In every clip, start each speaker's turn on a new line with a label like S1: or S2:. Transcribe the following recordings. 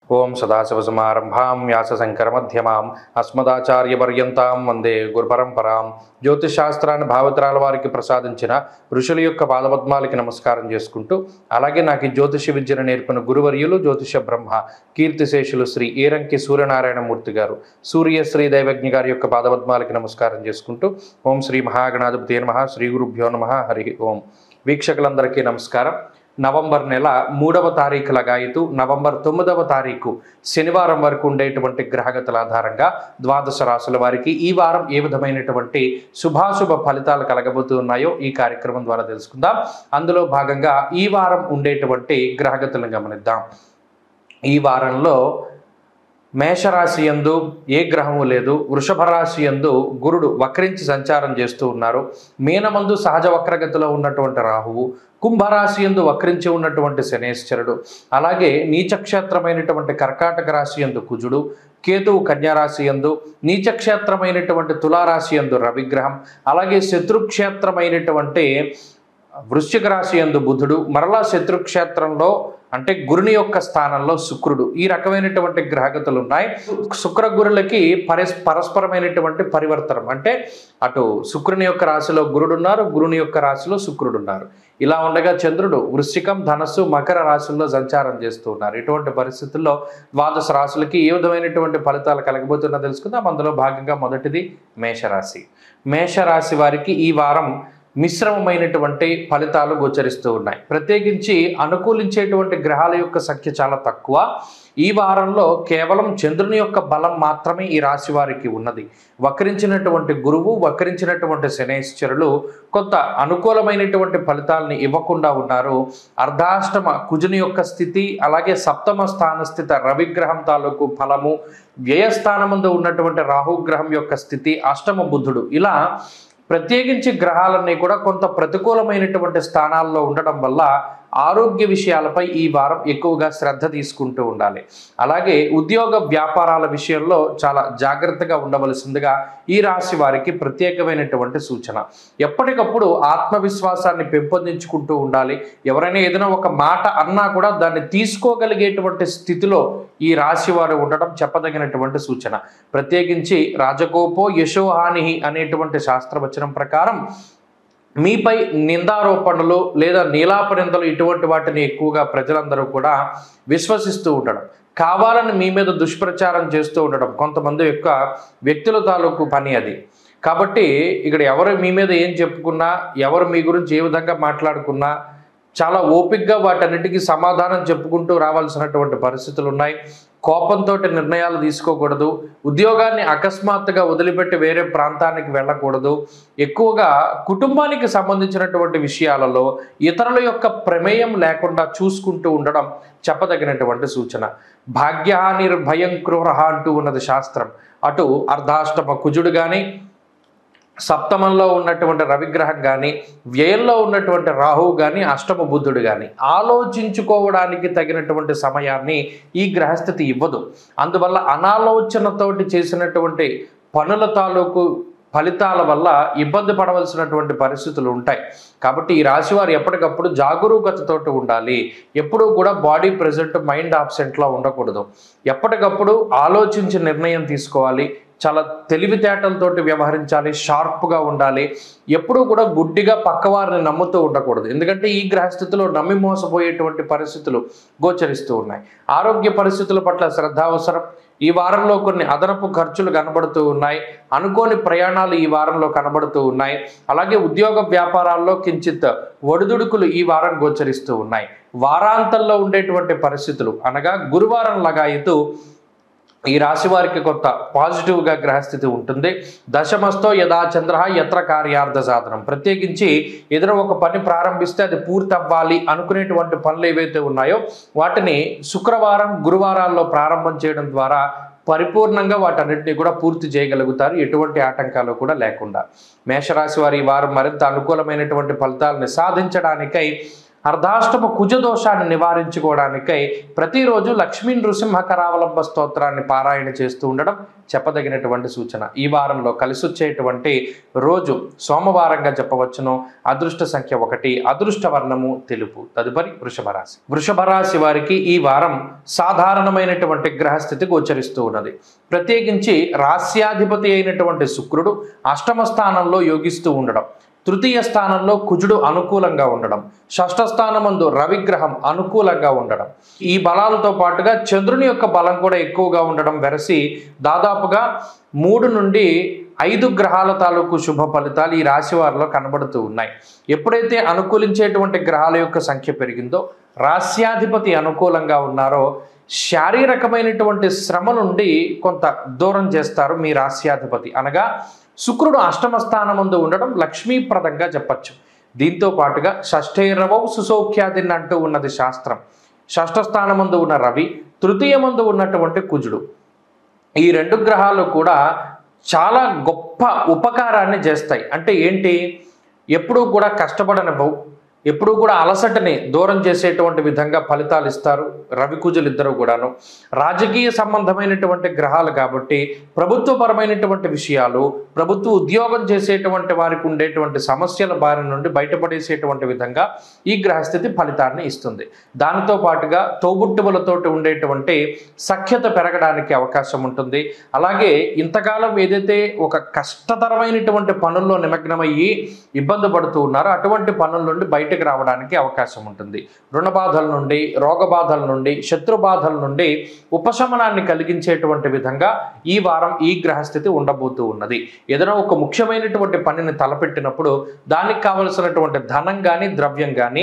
S1: ఓం సదాశివసమారంభాం వ్యాసశంకరమధ్యమాం అస్మదాచార్యపర్యంతాం వందే గురుపరంపరాం జ్యోతిషాస్త్రాన్ని భావతరాల వారికి ప్రసాదించిన ఋషుల యొక్క పాదపద్మాలకి నమస్కారం చేసుకుంటూ అలాగే నాకు ఈ జ్యోతిష విద్యను నేర్పిన గురువర్యులు జ్యోతిష బ్రహ్మ కీర్తిశేషులు శ్రీ ఏరంకి సూర్యనారాయణమూర్తి గారు సూర్య శ్రీ దైవజ్ఞ గారి యొక్క పాదపద్మాలకి నమస్కారం చేసుకుంటూ ఓం శ్రీ మహాగణాధిపతి నమ శ్రీ గురుభ్యో నమ హరి ఓం వీక్షకులందరికీ నమస్కారం నవంబర్ నెల మూడవ తారీఖు లగాయితూ నవంబర్ తొమ్మిదవ తారీఖు శనివారం వరకు ఉండేటువంటి గ్రహగతుల ఆధారంగా ద్వాదశ రాశుల వారికి ఈ వారం ఏ విధమైనటువంటి శుభాశుభ ఫలితాలు కలగబోతున్నాయో ఈ కార్యక్రమం ద్వారా తెలుసుకుందాం అందులో భాగంగా ఈ వారం ఉండేటువంటి గ్రహగతులను గమనిద్దాం ఈ వారంలో మేషరాశి యందు ఏ గ్రహము లేదు వృషభ రాశి యందు గురుడు వక్రించి సంచారం చేస్తూ ఉన్నారు మీనమందు సహజ వక్రగతిలో ఉన్నటువంటి రాహువు కుంభరాశి యందు వక్రించి ఉన్నటువంటి శనేశ్వరుడు అలాగే నీచక్షేత్రమైనటువంటి కర్కాటక రాశి యందు కుజుడు కేతువు కన్యారాశి యందు నీచక్షేత్రమైనటువంటి తులారాశి యందు రవిగ్రహం అలాగే శత్రుక్షేత్రమైనటువంటి వృశ్చిక రాశి యందు బుధుడు మరలా శత్రుక్షేత్రంలో అంటే గురుని యొక్క స్థానంలో శుక్రుడు ఈ రకమైనటువంటి గ్రహగతులు ఉన్నాయి శుక్ర గురులకి పరస్ పరస్పరమైనటువంటి పరివర్తనం అంటే అటు శుక్రుని యొక్క రాశిలో గురుడు ఉన్నారు గురుని యొక్క రాశిలో శుక్రుడు ఉన్నారు ఇలా ఉండగా చంద్రుడు వృశ్చికం ధనస్సు మకర రాశుల్లో సంచారం చేస్తూ ఉన్నారు ఇటువంటి పరిస్థితుల్లో ద్వాదశ రాశులకి ఏ విధమైనటువంటి ఫలితాలు కలగబోతున్నా తెలుసుకుందాం అందులో భాగంగా మొదటిది మేషరాశి మేషరాశి వారికి ఈ వారం మిశ్రమమైనటువంటి ఫలితాలు గోచరిస్తూ ఉన్నాయి ప్రత్యేకించి అనుకూలించేటువంటి గ్రహాల యొక్క సంఖ్య చాలా తక్కువ ఈ వారంలో కేవలం చంద్రుని యొక్క బలం మాత్రమే ఈ రాశి వారికి ఉన్నది వక్రించినటువంటి గురువు వక్రించినటువంటి శనేశ్వరులు కొంత అనుకూలమైనటువంటి ఫలితాలని ఇవ్వకుండా ఉన్నారు అర్ధాష్టమ కుజుని యొక్క స్థితి అలాగే సప్తమ స్థాన స్థిత రవిగ్రహం తాలూకు ఫలము వ్యయస్థానమందు ఉన్నటువంటి రాహుగ్రహం యొక్క స్థితి అష్టమ బుద్ధుడు ఇలా ప్రత్యేకించి గ్రహాలన్నీ కూడా కొంత ప్రతికూలమైనటువంటి స్థానాల్లో ఉండడం వల్ల ఆరోగ్య విషయాలపై ఈ వారం ఎక్కువగా శ్రద్ధ తీసుకుంటూ ఉండాలి అలాగే ఉద్యోగ వ్యాపారాల విషయంలో చాలా జాగ్రత్తగా ఉండవలసిందిగా ఈ రాశి వారికి ప్రత్యేకమైనటువంటి సూచన ఎప్పటికప్పుడు ఆత్మవిశ్వాసాన్ని పెంపొందించుకుంటూ ఉండాలి ఎవరైనా ఏదైనా ఒక మాట అన్నా కూడా దాన్ని తీసుకోగలిగేటువంటి స్థితిలో ఈ రాశి వారు ఉండడం చెప్పదగినటువంటి సూచన ప్రత్యేకించి రాజకోపో యశోహాని అనేటువంటి శాస్త్రవచనం ప్రకారం మీపై నిందారోపణలు లేదా నీలాపనిందలు ఇటువంటి వాటిని ఎక్కువగా ప్రజలందరూ కూడా విశ్వసిస్తూ ఉండడం కావాలని మీ మీద దుష్ప్రచారం చేస్తూ ఉండడం కొంతమంది యొక్క వ్యక్తుల తాలూకు పని అది కాబట్టి ఇక్కడ ఎవరు మీ మీద ఏం చెప్పుకున్నా ఎవరు మీ గురించి ఏ విధంగా మాట్లాడుకున్నా చాలా ఓపిక్గా వాటన్నిటికీ సమాధానం చెప్పుకుంటూ రావాల్సినటువంటి పరిస్థితులు ఉన్నాయి కోపంతో నిర్ణయాలు తీసుకోకూడదు ఉద్యోగాన్ని అకస్మాత్తుగా వదిలిపెట్టి వేరే ప్రాంతానికి వెళ్ళకూడదు ఎక్కువగా కుటుంబానికి సంబంధించినటువంటి విషయాలలో ఇతరుల యొక్క ప్రమేయం లేకుండా చూసుకుంటూ ఉండడం చెప్పదగినటువంటి సూచన భాగ్యహానిర్భయం క్రూరహ అంటూ ఉన్నది శాస్త్రం అటు అర్ధాష్టమ కుజుడు కానీ సప్తమంలో ఉన్నటువంటి రవిగ్రహం కానీ వ్యయంలో ఉన్నటువంటి రాహువు కానీ అష్టమ బుద్ధుడు కానీ ఆలోచించుకోవడానికి తగినటువంటి సమయాన్ని ఈ గ్రహస్థితి ఇవ్వదు అందువల్ల అనాలోచనతోటి చేసినటువంటి పనుల తాలూకు ఫలితాల వల్ల ఇబ్బంది పడవలసినటువంటి పరిస్థితులు ఉంటాయి కాబట్టి ఈ రాశి వారు ఎప్పటికప్పుడు జాగరూకతతోటి ఉండాలి ఎప్పుడూ కూడా బాడీ ప్రెజెంట్ మైండ్ ఆబ్సెంట్లో ఉండకూడదు ఎప్పటికప్పుడు ఆలోచించి నిర్ణయం తీసుకోవాలి చాలా తెలివితేటలతోటి వ్యవహరించాలి షార్ప్గా ఉండాలి ఎప్పుడూ కూడా గుడ్డిగా పక్కవారిని నమ్ముతూ ఉండకూడదు ఎందుకంటే ఈ గ్రహస్థితిలో నమ్మి మోసపోయేటువంటి పరిస్థితులు గోచరిస్తూ ఉన్నాయి ఆరోగ్య పరిస్థితుల పట్ల శ్రద్ధ అవసరం ఈ వారంలో కొన్ని అదనపు ఖర్చులు కనబడుతూ ఉన్నాయి అనుకోని ప్రయాణాలు ఈ వారంలో కనబడుతూ ఉన్నాయి అలాగే ఉద్యోగ వ్యాపారాల్లో కించిత్ ఒడిదుడుకులు ఈ వారం గోచరిస్తూ ఉన్నాయి వారాంతంలో ఉండేటువంటి పరిస్థితులు అనగా గురువారం లగాయితూ ఈ రాశి వారికి కొంత పాజిటివ్గా గ్రహస్థితి ఉంటుంది దశమస్తో యథా చంద్ర యత్ర కార్యార్థ సాధనం ప్రత్యేకించి ఏదైనా ఒక పని ప్రారంభిస్తే అది పూర్తి అవ్వాలి అనుకునేటువంటి పనులు ఏవైతే ఉన్నాయో వాటిని శుక్రవారం గురువారాల్లో ప్రారంభం చేయడం ద్వారా పరిపూర్ణంగా వాటన్నిటిని కూడా పూర్తి చేయగలుగుతారు ఎటువంటి ఆటంకాలు కూడా లేకుండా మేషరాశి వారి ఈ వారం మరింత అనుకూలమైనటువంటి ఫలితాలను సాధించడానికై అర్ధాష్టమ కుజ దోషాన్ని నివారించుకోవడానికై ప్రతిరోజు లక్ష్మీ నృసింహ కరావలంబ స్తోత్రాన్ని పారాయణ చేస్తూ ఉండడం చెప్పదగినటువంటి సూచన ఈ వారంలో కలిసి వచ్చేటువంటి రోజు సోమవారంగా చెప్పవచ్చును అదృష్ట సంఖ్య ఒకటి అదృష్ట వర్ణము తెలుపు తదుపరి వృషభ రాశి వృషభ రాశి వారికి ఈ వారం సాధారణమైనటువంటి గ్రహస్థితి గోచరిస్తూ ఉన్నది ప్రత్యేకించి రాస్యాధిపతి అయినటువంటి శుక్రుడు అష్టమ స్థానంలో యోగిస్తూ ఉండడం తృతీయ స్థానంలో కుజుడు అనుకూలంగా ఉండడం షష్ఠ స్థానమందు రవిగ్రహం అనుకూలంగా ఉండడం ఈ బలాలతో పాటుగా చంద్రుని యొక్క బలం కూడా ఎక్కువగా ఉండడం వెరసి దాదాపుగా మూడు నుండి ఐదు గ్రహాల తాలూకు శుభ ఫలితాలు ఈ రాశి వారిలో కనబడుతూ ఉన్నాయి ఎప్పుడైతే అనుకూలించేటువంటి గ్రహాల యొక్క సంఖ్య పెరిగిందో రాస్యాధిపతి అనుకూలంగా ఉన్నారో శారీరకమైనటువంటి శ్రమ నుండి కొంత దూరం చేస్తారు మీ రాస్యాధిపతి అనగా శుక్రుడు అష్టమ స్థానమందు ఉండడం లక్ష్మీప్రదంగా చెప్పచ్చు దీంతో పాటుగా షష్ఠైరవౌ సుసౌఖ్యాదిని అంటూ ఉన్నది శాస్త్రం షష్ఠ స్థానమందు ఉన్న రవి తృతీయమందు ఉన్నటువంటి కుజుడు ఈ రెండు గ్రహాలు కూడా చాలా గొప్ప ఉపకారాన్ని చేస్తాయి అంటే ఏంటి ఎప్పుడూ కూడా కష్టపడనివ్వవు ఎప్పుడూ కూడా అలసటని దూరం చేసేటువంటి విధంగా ఫలితాలు ఇస్తారు రవి కుజులు ఇద్దరు కూడాను రాజకీయ సంబంధమైనటువంటి గ్రహాలు కాబట్టి ప్రభుత్వపరమైనటువంటి విషయాలు ప్రభుత్వ ఉద్యోగం చేసేటువంటి వారికి ఉండేటువంటి సమస్యల బారి నుండి బయటపడేసేటువంటి విధంగా ఈ గ్రహస్థితి ఫలితాన్ని ఇస్తుంది దానితో పాటుగా తోబుట్టువులతోటి ఉండేటువంటి సఖ్యత పెరగడానికి అవకాశం ఉంటుంది అలాగే ఇంతకాలం ఏదైతే ఒక కష్టతరమైనటువంటి పనుల్లో నిమగ్నమయ్యి ఇబ్బంది పడుతూ ఉన్నారో అటువంటి పనుల నుండి బయటకు రావడానికి అవకాశం ఉంటుంది రుణ బాధల నుండి రోగ బాధల నుండి శత్రు బాధల నుండి ఉపశమనాన్ని కలిగించేటువంటి విధంగా ఈ వారం ఈ గ్రహస్థితి ఉండబోతూ ఉన్నది ఏదైనా ఒక ముఖ్యమైనటువంటి పనిని తలపెట్టినప్పుడు దానికి కావలసినటువంటి ధనం కానీ ద్రవ్యం కానీ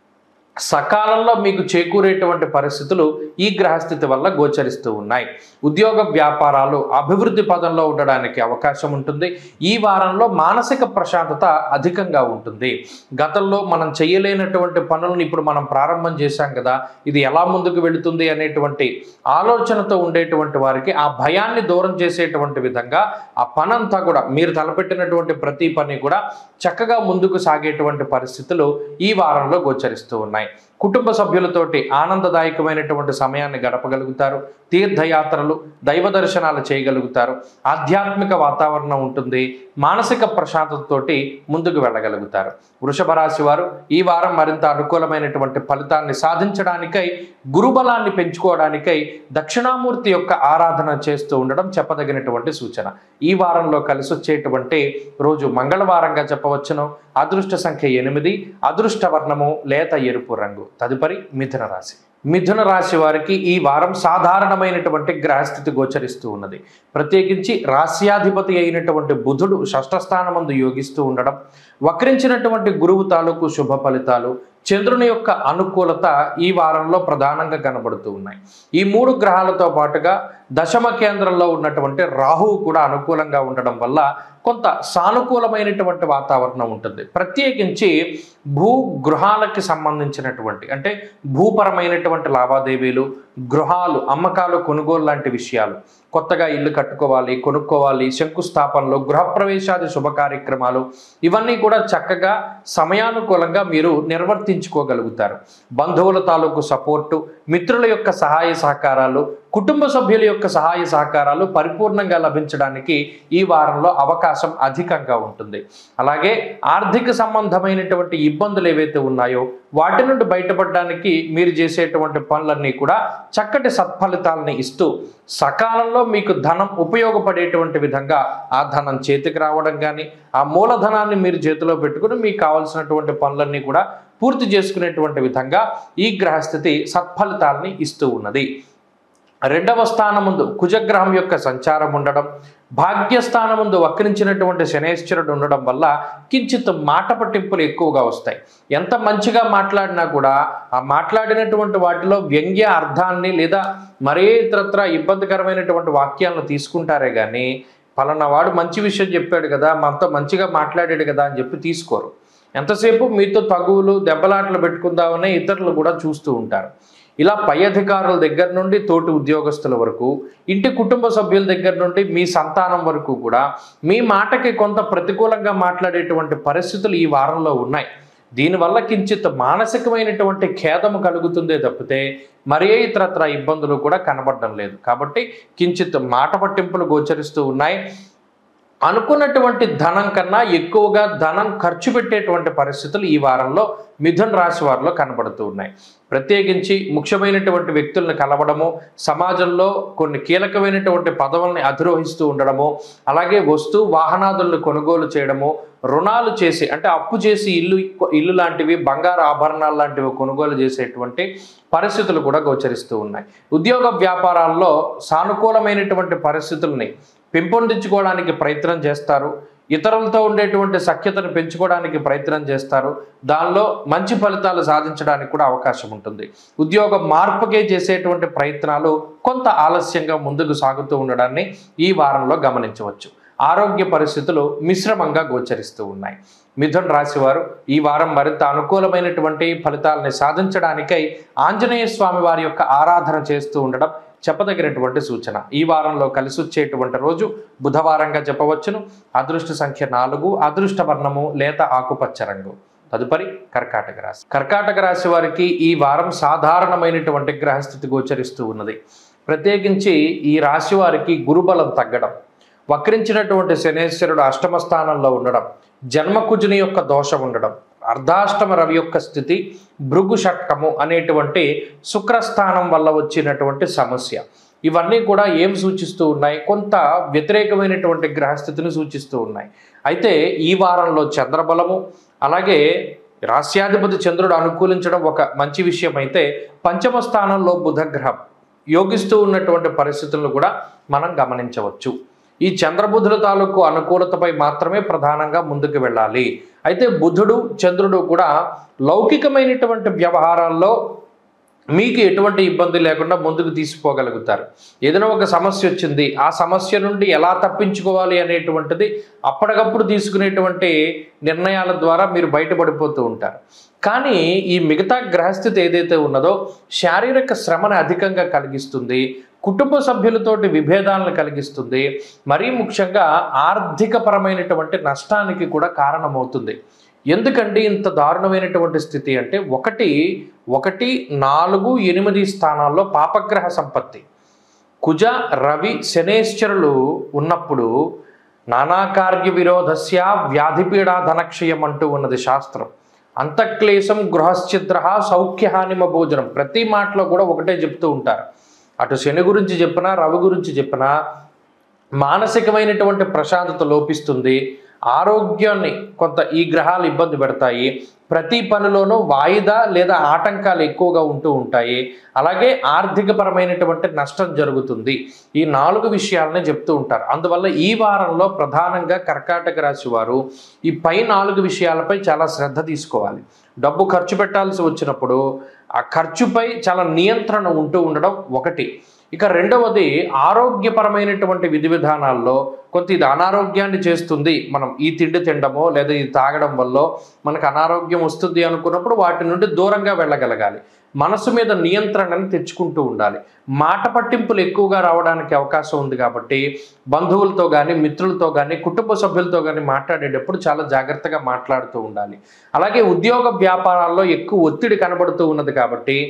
S1: సకాలంలో మీకు చేకూరేటువంటి పరిస్థితులు ఈ గ్రహస్థితి వల్ల గోచరిస్తూ ఉన్నాయి ఉద్యోగ వ్యాపారాలు అభివృద్ధి పదంలో ఉండడానికి అవకాశం ఉంటుంది ఈ వారంలో మానసిక ప్రశాంతత అధికంగా ఉంటుంది గతంలో మనం చేయలేనటువంటి పనులను ఇప్పుడు మనం ప్రారంభం చేశాం కదా ఇది ఎలా ముందుకు వెళుతుంది అనేటువంటి ఆలోచనతో ఉండేటువంటి వారికి ఆ భయాన్ని దూరం చేసేటువంటి విధంగా ఆ పనంతా కూడా మీరు తలపెట్టినటువంటి ప్రతి పని కూడా చక్కగా ముందుకు సాగేటువంటి పరిస్థితులు ఈ వారంలో గోచరిస్తూ ఉన్నాయి కుటుంబ సభ్యులతోటి ఆనందదాయకమైనటువంటి సమయాన్ని గడపగలుగుతారు తీర్థయాత్రలు దైవ దర్శనాలు చేయగలుగుతారు ఆధ్యాత్మిక వాతావరణం ఉంటుంది మానసిక ప్రశాంతతతోటి ముందుకు వెళ్ళగలుగుతారు వృషభ రాశి వారు ఈ వారం మరింత అనుకూలమైనటువంటి ఫలితాన్ని సాధించడానికై గురుబలాన్ని పెంచుకోవడానికై దక్షిణామూర్తి యొక్క ఆరాధన చేస్తూ ఉండడం చెప్పదగినటువంటి సూచన ఈ వారంలో కలిసి వచ్చేటువంటి రోజు మంగళవారంగా చెప్పవచ్చును అదృష్ట సంఖ్య ఎనిమిది అదృష్ట వర్ణము లేత ఎరుపు రంగు తదుపరి మిథున రాశి మిథున రాశి వారికి ఈ వారం సాధారణమైనటువంటి గ్రహస్థితి గోచరిస్తూ ఉన్నది ప్రత్యేకించి రాస్యాధిపతి అయినటువంటి బుధుడు షష్ఠస్థానమందు యోగిస్తూ ఉండడం వక్రించినటువంటి గురువు తాలూకు శుభ ఫలితాలు చంద్రుని యొక్క అనుకూలత ఈ వారంలో ప్రధానంగా కనబడుతూ ఉన్నాయి ఈ మూడు గ్రహాలతో పాటుగా దశమ కేంద్రంలో ఉన్నటువంటి రాహువు కూడా అనుకూలంగా ఉండడం వల్ల కొంత సానుకూలమైనటువంటి వాతావరణం ఉంటుంది ప్రత్యేకించి భూ గృహాలకి సంబంధించినటువంటి అంటే భూపరమైనటువంటి లావాదేవీలు గృహాలు అమ్మకాలు కొనుగోలు లాంటి విషయాలు కొత్తగా ఇల్లు కట్టుకోవాలి కొనుక్కోవాలి శంకుస్థాపనలు గృహప్రవేశాది శుభ కార్యక్రమాలు ఇవన్నీ కూడా చక్కగా సమయానుకూలంగా మీరు నిర్వర్తించుకోగలుగుతారు బంధువుల తాలూకు సపోర్టు మిత్రుల యొక్క సహాయ సహకారాలు కుటుంబ సభ్యుల యొక్క సహాయ సహకారాలు పరిపూర్ణంగా లభించడానికి ఈ వారంలో అవకాశం అధికంగా ఉంటుంది అలాగే ఆర్థిక సంబంధమైనటువంటి ఇబ్బందులు ఏవైతే ఉన్నాయో వాటి నుండి బయటపడడానికి మీరు చేసేటువంటి పనులన్నీ కూడా చక్కటి సత్ఫలితాలని ఇస్తూ సకాలంలో మీకు ధనం ఉపయోగపడేటువంటి విధంగా ఆ ధనం చేతికి రావడం కానీ ఆ మూలధనాన్ని మీరు చేతిలో పెట్టుకుని మీకు కావాల్సినటువంటి పనులన్నీ కూడా పూర్తి చేసుకునేటువంటి విధంగా ఈ గ్రహస్థితి సత్ఫలితాలని ఇస్తూ ఉన్నది రెండవ స్థానముందు కుజగ్రహం యొక్క సంచారం ఉండడం భాగ్యస్థానముందు వక్రించినటువంటి శనేశ్వరుడు ఉండడం వల్ల కించిత్ మాట పట్టింపులు ఎక్కువగా వస్తాయి ఎంత మంచిగా మాట్లాడినా కూడా ఆ మాట్లాడినటువంటి వాటిలో వ్యంగ్య అర్థాన్ని లేదా మరే ఇతరత్ర ఇబ్బందికరమైనటువంటి వాక్యాలను తీసుకుంటారే కానీ పలానా వాడు మంచి విషయం చెప్పాడు కదా మనతో మంచిగా మాట్లాడాడు కదా అని చెప్పి తీసుకోరు ఎంతసేపు మీతో తగువులు దెబ్బలాటలు పెట్టుకుందామనే ఇతరులు కూడా చూస్తూ ఉంటారు ఇలా పై అధికారుల దగ్గర నుండి తోటి ఉద్యోగస్తుల వరకు ఇంటి కుటుంబ సభ్యుల దగ్గర నుండి మీ సంతానం వరకు కూడా మీ మాటకి కొంత ప్రతికూలంగా మాట్లాడేటువంటి పరిస్థితులు ఈ వారంలో ఉన్నాయి దీనివల్ల కించిత్ మానసికమైనటువంటి ఖేదము కలుగుతుందే తప్పితే మరే ఇతరత్ర ఇబ్బందులు కూడా కనబడడం లేదు కాబట్టి కించిత్ మాట పట్టింపులు గోచరిస్తూ ఉన్నాయి అనుకున్నటువంటి ధనం కన్నా ఎక్కువగా ధనం ఖర్చు పెట్టేటువంటి పరిస్థితులు ఈ వారంలో మిథున్ రాశి వారిలో కనబడుతూ ఉన్నాయి ప్రత్యేకించి ముఖ్యమైనటువంటి వ్యక్తులను కలవడము సమాజంలో కొన్ని కీలకమైనటువంటి పదవుల్ని అధిరోహిస్తూ ఉండడము అలాగే వస్తు వాహనాదులను కొనుగోలు చేయడము రుణాలు చేసి అంటే అప్పు చేసి ఇల్లు ఇల్లు లాంటివి బంగారు ఆభరణాలు లాంటివి కొనుగోలు చేసేటువంటి పరిస్థితులు కూడా గోచరిస్తూ ఉన్నాయి ఉద్యోగ వ్యాపారాల్లో సానుకూలమైనటువంటి పరిస్థితుల్ని పెంపొందించుకోవడానికి ప్రయత్నం చేస్తారు ఇతరులతో ఉండేటువంటి సఖ్యతను పెంచుకోవడానికి ప్రయత్నం చేస్తారు దానిలో మంచి ఫలితాలు సాధించడానికి కూడా అవకాశం ఉంటుంది ఉద్యోగ మార్పుకే చేసేటువంటి ప్రయత్నాలు కొంత ఆలస్యంగా ముందుకు సాగుతూ ఉండడాన్ని ఈ వారంలో గమనించవచ్చు ఆరోగ్య పరిస్థితులు మిశ్రమంగా గోచరిస్తూ ఉన్నాయి మిథున్ రాశి వారు ఈ వారం మరింత అనుకూలమైనటువంటి ఫలితాలని సాధించడానికై ఆంజనేయ స్వామి వారి యొక్క ఆరాధన చేస్తూ ఉండడం చెప్పదగినటువంటి సూచన ఈ వారంలో కలిసి వచ్చేటువంటి రోజు బుధవారంగా చెప్పవచ్చును అదృష్ట సంఖ్య నాలుగు అదృష్ట వర్ణము లేత ఆకుపచ్చ రంగు తదుపరి కర్కాటక రాశి కర్కాటక రాశి వారికి ఈ వారం సాధారణమైనటువంటి గ్రహస్థితి గోచరిస్తూ ఉన్నది ప్రత్యేకించి ఈ రాశి వారికి గురుబలం తగ్గడం వక్రించినటువంటి శనేశ్వరుడు అష్టమ స్థానంలో ఉండడం జన్మకుజుని యొక్క దోషం ఉండడం అర్ధాష్టమ రవి యొక్క స్థితి భృగు షట్కము అనేటువంటి శుక్రస్థానం వల్ల వచ్చినటువంటి సమస్య ఇవన్నీ కూడా ఏం సూచిస్తూ ఉన్నాయి కొంత వ్యతిరేకమైనటువంటి గ్రహస్థితిని సూచిస్తూ ఉన్నాయి అయితే ఈ వారంలో చంద్రబలము అలాగే రాస్యాధిపతి చంద్రుడు అనుకూలించడం ఒక మంచి విషయం అయితే పంచమ స్థానంలో బుధగ్రహం యోగిస్తూ ఉన్నటువంటి పరిస్థితులను కూడా మనం గమనించవచ్చు ఈ చంద్రబుధుల తాలూకు అనుకూలతపై మాత్రమే ప్రధానంగా ముందుకు వెళ్ళాలి అయితే బుధుడు చంద్రుడు కూడా లౌకికమైనటువంటి వ్యవహారాల్లో మీకు ఎటువంటి ఇబ్బంది లేకుండా ముందుకు తీసుకుపోగలుగుతారు ఏదైనా ఒక సమస్య వచ్చింది ఆ సమస్య నుండి ఎలా తప్పించుకోవాలి అనేటువంటిది అప్పటికప్పుడు తీసుకునేటువంటి నిర్ణయాల ద్వారా మీరు బయటపడిపోతూ ఉంటారు కానీ ఈ మిగతా గ్రహస్థితి ఏదైతే ఉన్నదో శారీరక శ్రమను అధికంగా కలిగిస్తుంది కుటుంబ సభ్యులతోటి విభేదాలను కలిగిస్తుంది మరీ ముఖ్యంగా ఆర్థికపరమైనటువంటి నష్టానికి కూడా కారణమవుతుంది ఎందుకండి ఇంత దారుణమైనటువంటి స్థితి అంటే ఒకటి ఒకటి నాలుగు ఎనిమిది స్థానాల్లో పాపగ్రహ సంపత్తి కుజ రవి శనేశ్వరులు ఉన్నప్పుడు నానాకార్య విరోధస్య వ్యాధిపీడా ధనక్షయం అంటూ ఉన్నది శాస్త్రం అంతఃక్లేశం గృహశ్చిద్ర సౌఖ్యహానిమ భోజనం ప్రతి మాటలో కూడా ఒకటే చెప్తూ ఉంటారు అటు శని గురించి చెప్పినా రవి గురించి చెప్పినా మానసికమైనటువంటి ప్రశాంతత లోపిస్తుంది ఆరోగ్యాన్ని కొంత ఈ గ్రహాలు ఇబ్బంది పెడతాయి ప్రతి పనిలోనూ వాయిదా లేదా ఆటంకాలు ఎక్కువగా ఉంటూ ఉంటాయి అలాగే ఆర్థికపరమైనటువంటి నష్టం జరుగుతుంది ఈ నాలుగు విషయాలనే చెప్తూ ఉంటారు అందువల్ల ఈ వారంలో ప్రధానంగా కర్కాటక రాశి వారు ఈ పై నాలుగు విషయాలపై చాలా శ్రద్ధ తీసుకోవాలి డబ్బు ఖర్చు పెట్టాల్సి వచ్చినప్పుడు ఆ ఖర్చుపై చాలా నియంత్రణ ఉంటూ ఉండడం ఒకటి ఇక రెండవది ఆరోగ్యపరమైనటువంటి విధి విధానాల్లో కొంత ఇది అనారోగ్యాన్ని చేస్తుంది మనం ఈ తిండి తినడమో లేదా ఇది తాగడం వల్ల మనకు అనారోగ్యం వస్తుంది అనుకున్నప్పుడు వాటి నుండి దూరంగా వెళ్ళగలగాలి మనసు మీద నియంత్రణని తెచ్చుకుంటూ ఉండాలి మాట పట్టింపులు ఎక్కువగా రావడానికి అవకాశం ఉంది కాబట్టి బంధువులతో కానీ మిత్రులతో కానీ కుటుంబ సభ్యులతో కానీ మాట్లాడేటప్పుడు చాలా జాగ్రత్తగా మాట్లాడుతూ ఉండాలి అలాగే ఉద్యోగ వ్యాపారాల్లో ఎక్కువ ఒత్తిడి కనబడుతూ ఉన్నది కాబట్టి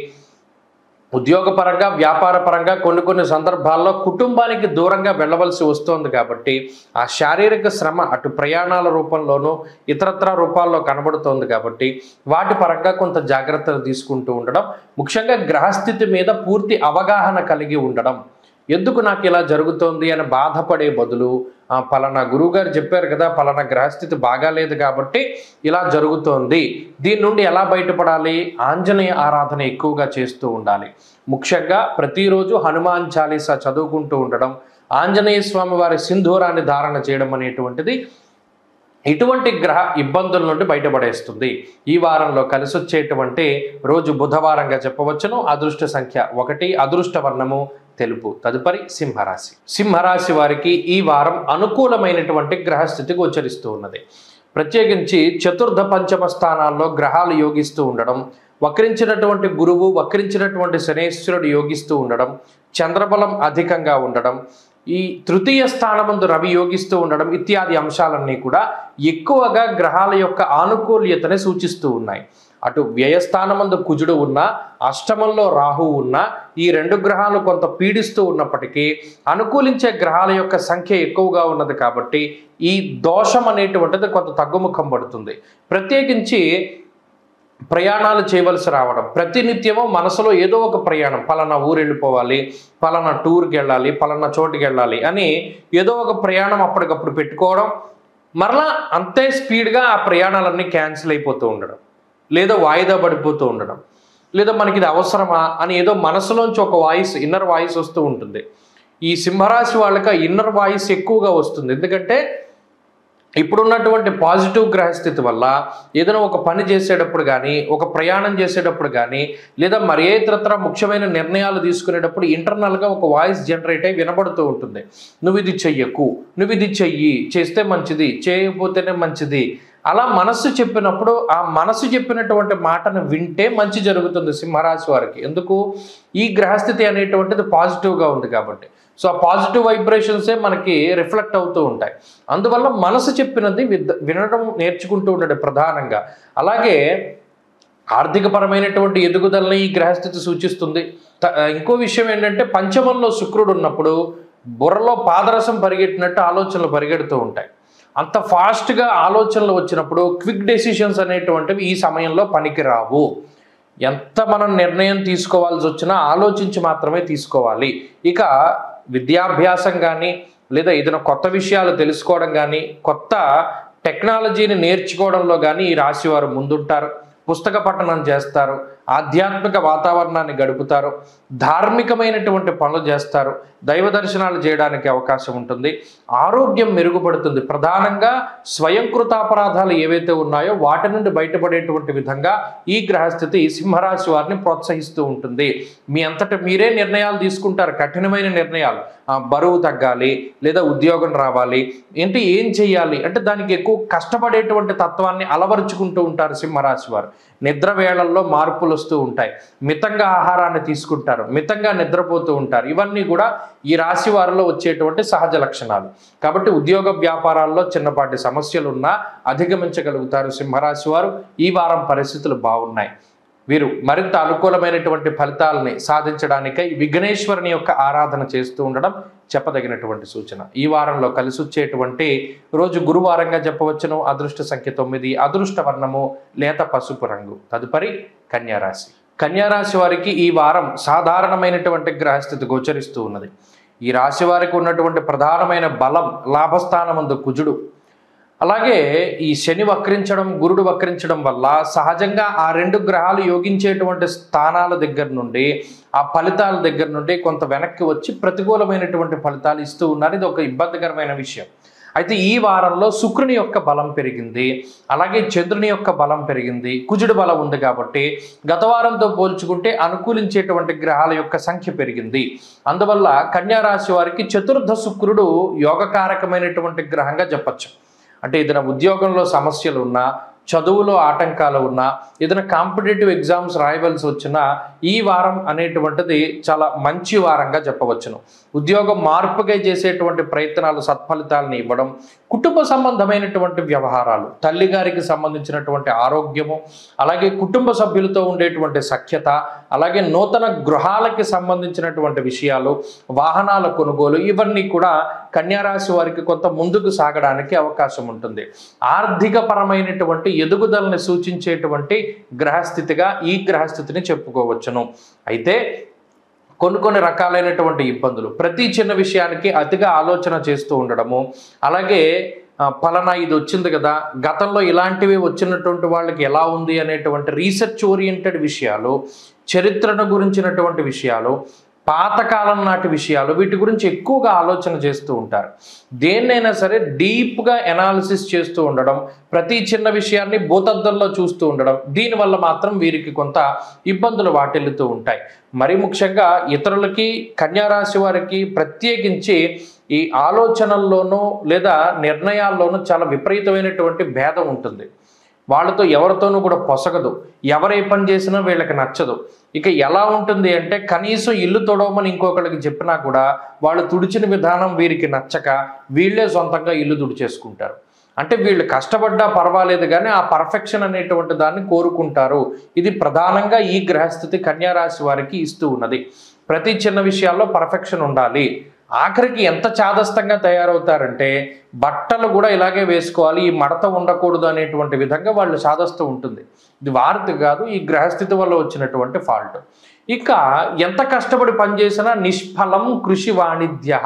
S1: ఉద్యోగపరంగా వ్యాపారపరంగా కొన్ని కొన్ని సందర్భాల్లో కుటుంబానికి దూరంగా వెళ్ళవలసి వస్తోంది కాబట్టి ఆ శారీరక శ్రమ అటు ప్రయాణాల రూపంలోనూ ఇతరత్ర రూపాల్లో కనబడుతోంది కాబట్టి వాటి పరంగా కొంత జాగ్రత్తలు తీసుకుంటూ ఉండడం ముఖ్యంగా గ్రహస్థితి మీద పూర్తి అవగాహన కలిగి ఉండడం ఎందుకు నాకు ఇలా జరుగుతోంది అని బాధపడే బదులు "ఆ, పలానా గురువుగారు చెప్పారు కదా పలానా గ్రహస్థితి బాగాలేదు కాబట్టి ఇలా జరుగుతోంది దీని నుండి ఎలా బయటపడాలి ఆంజనేయ ఆరాధన ఎక్కువగా చేస్తూ ఉండాలి ముఖ్యంగా ప్రతిరోజు హనుమాన్ చాలీసా చదువుకుంటూ ఉండడం ఆంజనేయ స్వామి వారి సింధూరాన్ని ధారణ చేయడం అనేటువంటిది ఇటువంటి గ్రహ ఇబ్బందుల నుండి బయటపడేస్తుంది ఈ వారంలో కలిసి వచ్చేటువంటి రోజు బుధవారంగా చెప్పవచ్చును అదృష్ట సంఖ్య ఒకటి అదృష్ట వర్ణము తెలుపు తదుపరి సింహరాశి సింహరాశి వారికి ఈ వారం అనుకూలమైనటువంటి గ్రహస్థితి గోచరిస్తూ ఉన్నది ప్రత్యేకించి చతుర్థ పంచమ స్థానాల్లో గ్రహాలు యోగిస్తూ ఉండడం వక్రించినటువంటి గురువు వక్రించినటువంటి శనేశ్వరుడు యోగిస్తూ ఉండడం చంద్రబలం అధికంగా ఉండడం ఈ తృతీయ స్థానమందు రవి యోగిస్తూ ఉండడం ఇత్యాది అంశాలన్నీ కూడా ఎక్కువగా గ్రహాల యొక్క ఆనుకూల్యతని సూచిస్తూ ఉన్నాయి అటు వ్యయస్థానమందు కుజుడు ఉన్న అష్టమంలో రాహు ఉన్న ఈ రెండు గ్రహాలు కొంత పీడిస్తూ ఉన్నప్పటికీ అనుకూలించే గ్రహాల యొక్క సంఖ్య ఎక్కువగా ఉన్నది కాబట్టి ఈ దోషం అనేటువంటిది కొంత తగ్గుముఖం పడుతుంది ప్రత్యేకించి ప్రయాణాలు చేయవలసి రావడం ప్రతినిత్యము మనసులో ఏదో ఒక ప్రయాణం పలానా ఊరు వెళ్ళిపోవాలి పలానా టూర్కి వెళ్ళాలి పలానా చోటుకి వెళ్ళాలి అని ఏదో ఒక ప్రయాణం అప్పటికప్పుడు పెట్టుకోవడం మరలా అంతే స్పీడ్గా ఆ ప్రయాణాలన్నీ క్యాన్సిల్ అయిపోతూ ఉండడం లేదా వాయిదా పడిపోతూ ఉండడం లేదా మనకి ఇది అవసరమా అని ఏదో మనసులోంచి ఒక వాయిస్ ఇన్నర్ వాయిస్ వస్తూ ఉంటుంది ఈ సింహరాశి వాళ్ళకి ఇన్నర్ వాయిస్ ఎక్కువగా వస్తుంది ఎందుకంటే ఇప్పుడున్నటువంటి పాజిటివ్ గ్రహస్థితి వల్ల ఏదైనా ఒక పని చేసేటప్పుడు కానీ ఒక ప్రయాణం చేసేటప్పుడు కానీ లేదా మరి ఏ ఇతరత్ర ముఖ్యమైన నిర్ణయాలు తీసుకునేటప్పుడు ఇంటర్నల్గా ఒక వాయిస్ జనరేట్ అయి వినబడుతూ ఉంటుంది నువ్వు ఇది చెయ్యకు నువ్వు ఇది చెయ్యి చేస్తే మంచిది చేయకపోతేనే మంచిది అలా మనస్సు చెప్పినప్పుడు ఆ మనసు చెప్పినటువంటి మాటను వింటే మంచి జరుగుతుంది సింహరాశి వారికి ఎందుకు ఈ గ్రహస్థితి అనేటువంటిది పాజిటివ్గా ఉంది కాబట్టి సో ఆ పాజిటివ్ వైబ్రేషన్సే మనకి రిఫ్లెక్ట్ అవుతూ ఉంటాయి అందువల్ల మనసు చెప్పినది విద్ద- వినడం నేర్చుకుంటూ ఉండడం ప్రధానంగా అలాగే ఆర్థికపరమైనటువంటి ఎదుగుదలని ఈ గ్రహస్థితి సూచిస్తుంది త- ఇంకో విషయం ఏంటంటే పంచమంలో శుక్రుడు ఉన్నప్పుడు బుర్రలో పాదరసం పరిగెట్టినట్టు ఆలోచనలు పరిగెడుతూ ఉంటాయి అంత ఫాస్ట్గా ఆలోచనలు వచ్చినప్పుడు క్విక్ డెసిషన్స్ అనేటువంటివి ఈ సమయంలో పనికిరావు ఎంత మనం నిర్ణయం తీసుకోవాల్సి వచ్చినా ఆలోచించి మాత్రమే తీసుకోవాలి ఇక విద్యాభ్యాసం కానీ లేదా ఏదైనా కొత్త విషయాలు తెలుసుకోవడం కానీ కొత్త టెక్నాలజీని నేర్చుకోవడంలో కానీ ఈ రాశి వారు ముందుంటారు పుస్తక పఠనం చేస్తారు ఆధ్యాత్మిక వాతావరణాన్ని గడుపుతారు ధార్మికమైనటువంటి పనులు చేస్తారు దైవ దర్శనాలు చేయడానికి అవకాశం ఉంటుంది ఆరోగ్యం మెరుగుపడుతుంది ప్రధానంగా స్వయంకృతాపరాధాలు ఏవైతే ఉన్నాయో వాటి నుండి బయటపడేటువంటి విధంగా ఈ గ్రహస్థితి సింహరాశి వారిని ప్రోత్సహిస్తూ ఉంటుంది మీ అంతట మీరే నిర్ణయాలు తీసుకుంటారు కఠినమైన నిర్ణయాలు ఆ, బరువు తగ్గాలి లేదా ఉద్యోగం రావాలి ఏంటి ఏం చెయ్యాలి అంటే దానికి ఎక్కువ కష్టపడేటువంటి తత్వాన్ని అలవరుచుకుంటూ ఉంటారు సింహరాశి వారు నిద్ర వేళల్లో మార్పులు వస్తూ ఉంటాయి మితంగా ఆహారాన్ని తీసుకుంటారు మితంగా నిద్రపోతూ ఉంటారు ఇవన్నీ కూడా ఈ రాశి వారిలో వచ్చేటువంటి సహజ లక్షణాలు కాబట్టి ఉద్యోగ వ్యాపారాల్లో చిన్నపాటి సమస్యలు ఉన్నా అధిగమించగలుగుతారు సింహరాశి వారు ఈ వారం పరిస్థితులు బాగున్నాయి వీరు మరింత అనుకూలమైనటువంటి ఫలితాలని సాధించడానికై విఘ్నేశ్వరుని యొక్క ఆరాధన చేస్తూ ఉండడం చెప్పదగినటువంటి సూచన ఈ వారంలో కలిసి వచ్చేటువంటి రోజు గురువారంగా చెప్పవచ్చును అదృష్ట సంఖ్య తొమ్మిది అదృష్ట వర్ణము లేత పసుపు రంగు తదుపరి కన్యారాశి కన్యారాశి వారికి ఈ వారం సాధారణమైనటువంటి గ్రహస్థితి గోచరిస్తూ ఉన్నది ఈ రాశి వారికి ఉన్నటువంటి ప్రధానమైన బలం లాభస్థానమందు కుజుడు అలాగే ఈ శని వక్రించడం గురుడు వక్రించడం వల్ల సహజంగా ఆ రెండు గ్రహాలు యోగించేటువంటి స్థానాల దగ్గర నుండి ఆ ఫలితాల దగ్గర నుండి కొంత వెనక్కి వచ్చి ప్రతికూలమైనటువంటి ఫలితాలు ఇస్తూ ఉన్నారు ఇది ఒక ఇబ్బందికరమైన విషయం అయితే ఈ వారంలో శుక్రుని యొక్క బలం పెరిగింది అలాగే చంద్రుని యొక్క బలం పెరిగింది కుజుడు బలం ఉంది కాబట్టి గత వారంతో పోల్చుకుంటే అనుకూలించేటువంటి గ్రహాల యొక్క సంఖ్య పెరిగింది అందువల్ల కన్యా రాశి వారికి చతుర్థ శుక్రుడు యోగకారకమైనటువంటి గ్రహంగా చెప్పచ్చు అంటే ఏదైనా ఉద్యోగంలో సమస్యలు ఉన్నా చదువులో ఆటంకాలు ఉన్నా ఏదైనా కాంపిటేటివ్ ఎగ్జామ్స్ రాయవలసి వచ్చినా ఈ వారం అనేటువంటిది చాలా మంచి వారంగా చెప్పవచ్చును ఉద్యోగం మార్పుగా చేసేటువంటి ప్రయత్నాలు సత్ఫలితాలను ఇవ్వడం కుటుంబ సంబంధమైనటువంటి వ్యవహారాలు తల్లిగారికి సంబంధించినటువంటి ఆరోగ్యము అలాగే కుటుంబ సభ్యులతో ఉండేటువంటి సఖ్యత అలాగే నూతన గృహాలకి సంబంధించినటువంటి విషయాలు వాహనాల కొనుగోలు ఇవన్నీ కూడా కన్యారాశి వారికి కొంత ముందుకు సాగడానికి అవకాశం ఉంటుంది ఆర్థిక పరమైనటువంటి ఎదుగుదలని సూచించేటువంటి గ్రహస్థితిగా ఈ గ్రహస్థితిని చెప్పుకోవచ్చును అయితే కొన్ని కొన్ని రకాలైనటువంటి ఇబ్బందులు ప్రతి చిన్న విషయానికి అతిగా ఆలోచన చేస్తూ ఉండడము అలాగే ఆ, ఫలానా ఇది వచ్చింది కదా గతంలో ఇలాంటివి వచ్చినటువంటి వాళ్ళకి ఎలా ఉంది అనేటువంటి రీసెర్చ్ ఓరియంటెడ్ విషయాలు చరిత్రను గురించినటువంటి విషయాలు పాతకాలం నాటి విషయాలు వీటి గురించి ఎక్కువగా ఆలోచన చేస్తూ ఉంటారు దేన్నైనా సరే డీప్గా ఎనాలిసిస్ చేస్తూ ఉండడం ప్రతి చిన్న విషయాన్ని భూతద్దంలో చూస్తూ ఉండడం దీనివల్ల మాత్రం వీరికి కొంత ఇబ్బందులు వాటిల్లుతూ ఉంటాయి మరి ముఖ్యంగా ఇతరులకి కన్యారాశి వారికి ప్రత్యేకించి ఈ ఆలోచనల్లోనూ లేదా నిర్ణయాల్లోనూ చాలా విపరీతమైనటువంటి భేదం ఉంటుంది వాళ్ళతో ఎవరితోనూ కూడా పొసగదు ఎవరు ఏ పని చేసినా వీళ్ళకి నచ్చదు ఇక ఎలా ఉంటుంది అంటే కనీసం ఇల్లు తొడవమని ఇంకొకరికి చెప్పినా కూడా వాళ్ళు తుడిచిన విధానం వీరికి నచ్చక వీళ్ళే సొంతంగా ఇల్లు తుడిచేసుకుంటారు అంటే వీళ్ళు కష్టపడ్డా పర్వాలేదు కానీ ఆ పర్ఫెక్షన్ అనేటువంటి దాన్ని కోరుకుంటారు ఇది ప్రధానంగా ఈ గ్రహస్థితి కన్యా రాశి వారికి ఇస్తూ ఉన్నది ప్రతి చిన్న విషయాల్లో పర్ఫెక్షన్ ఉండాలి ఆఖరికి ఎంత చాదస్తంగా తయారవుతారంటే బట్టలు కూడా ఇలాగే వేసుకోవాలి ఈ మడత ఉండకూడదు అనేటువంటి విధంగా వాళ్ళు చాదస్తూ ఉంటుంది ఇది వారిది కాదు ఈ గ్రహస్థితి వల్ల వచ్చినటువంటి ఫాల్ట్ ఇక ఎంత కష్టపడి పనిచేసినా నిష్ఫలం కృషి వాణిజ్య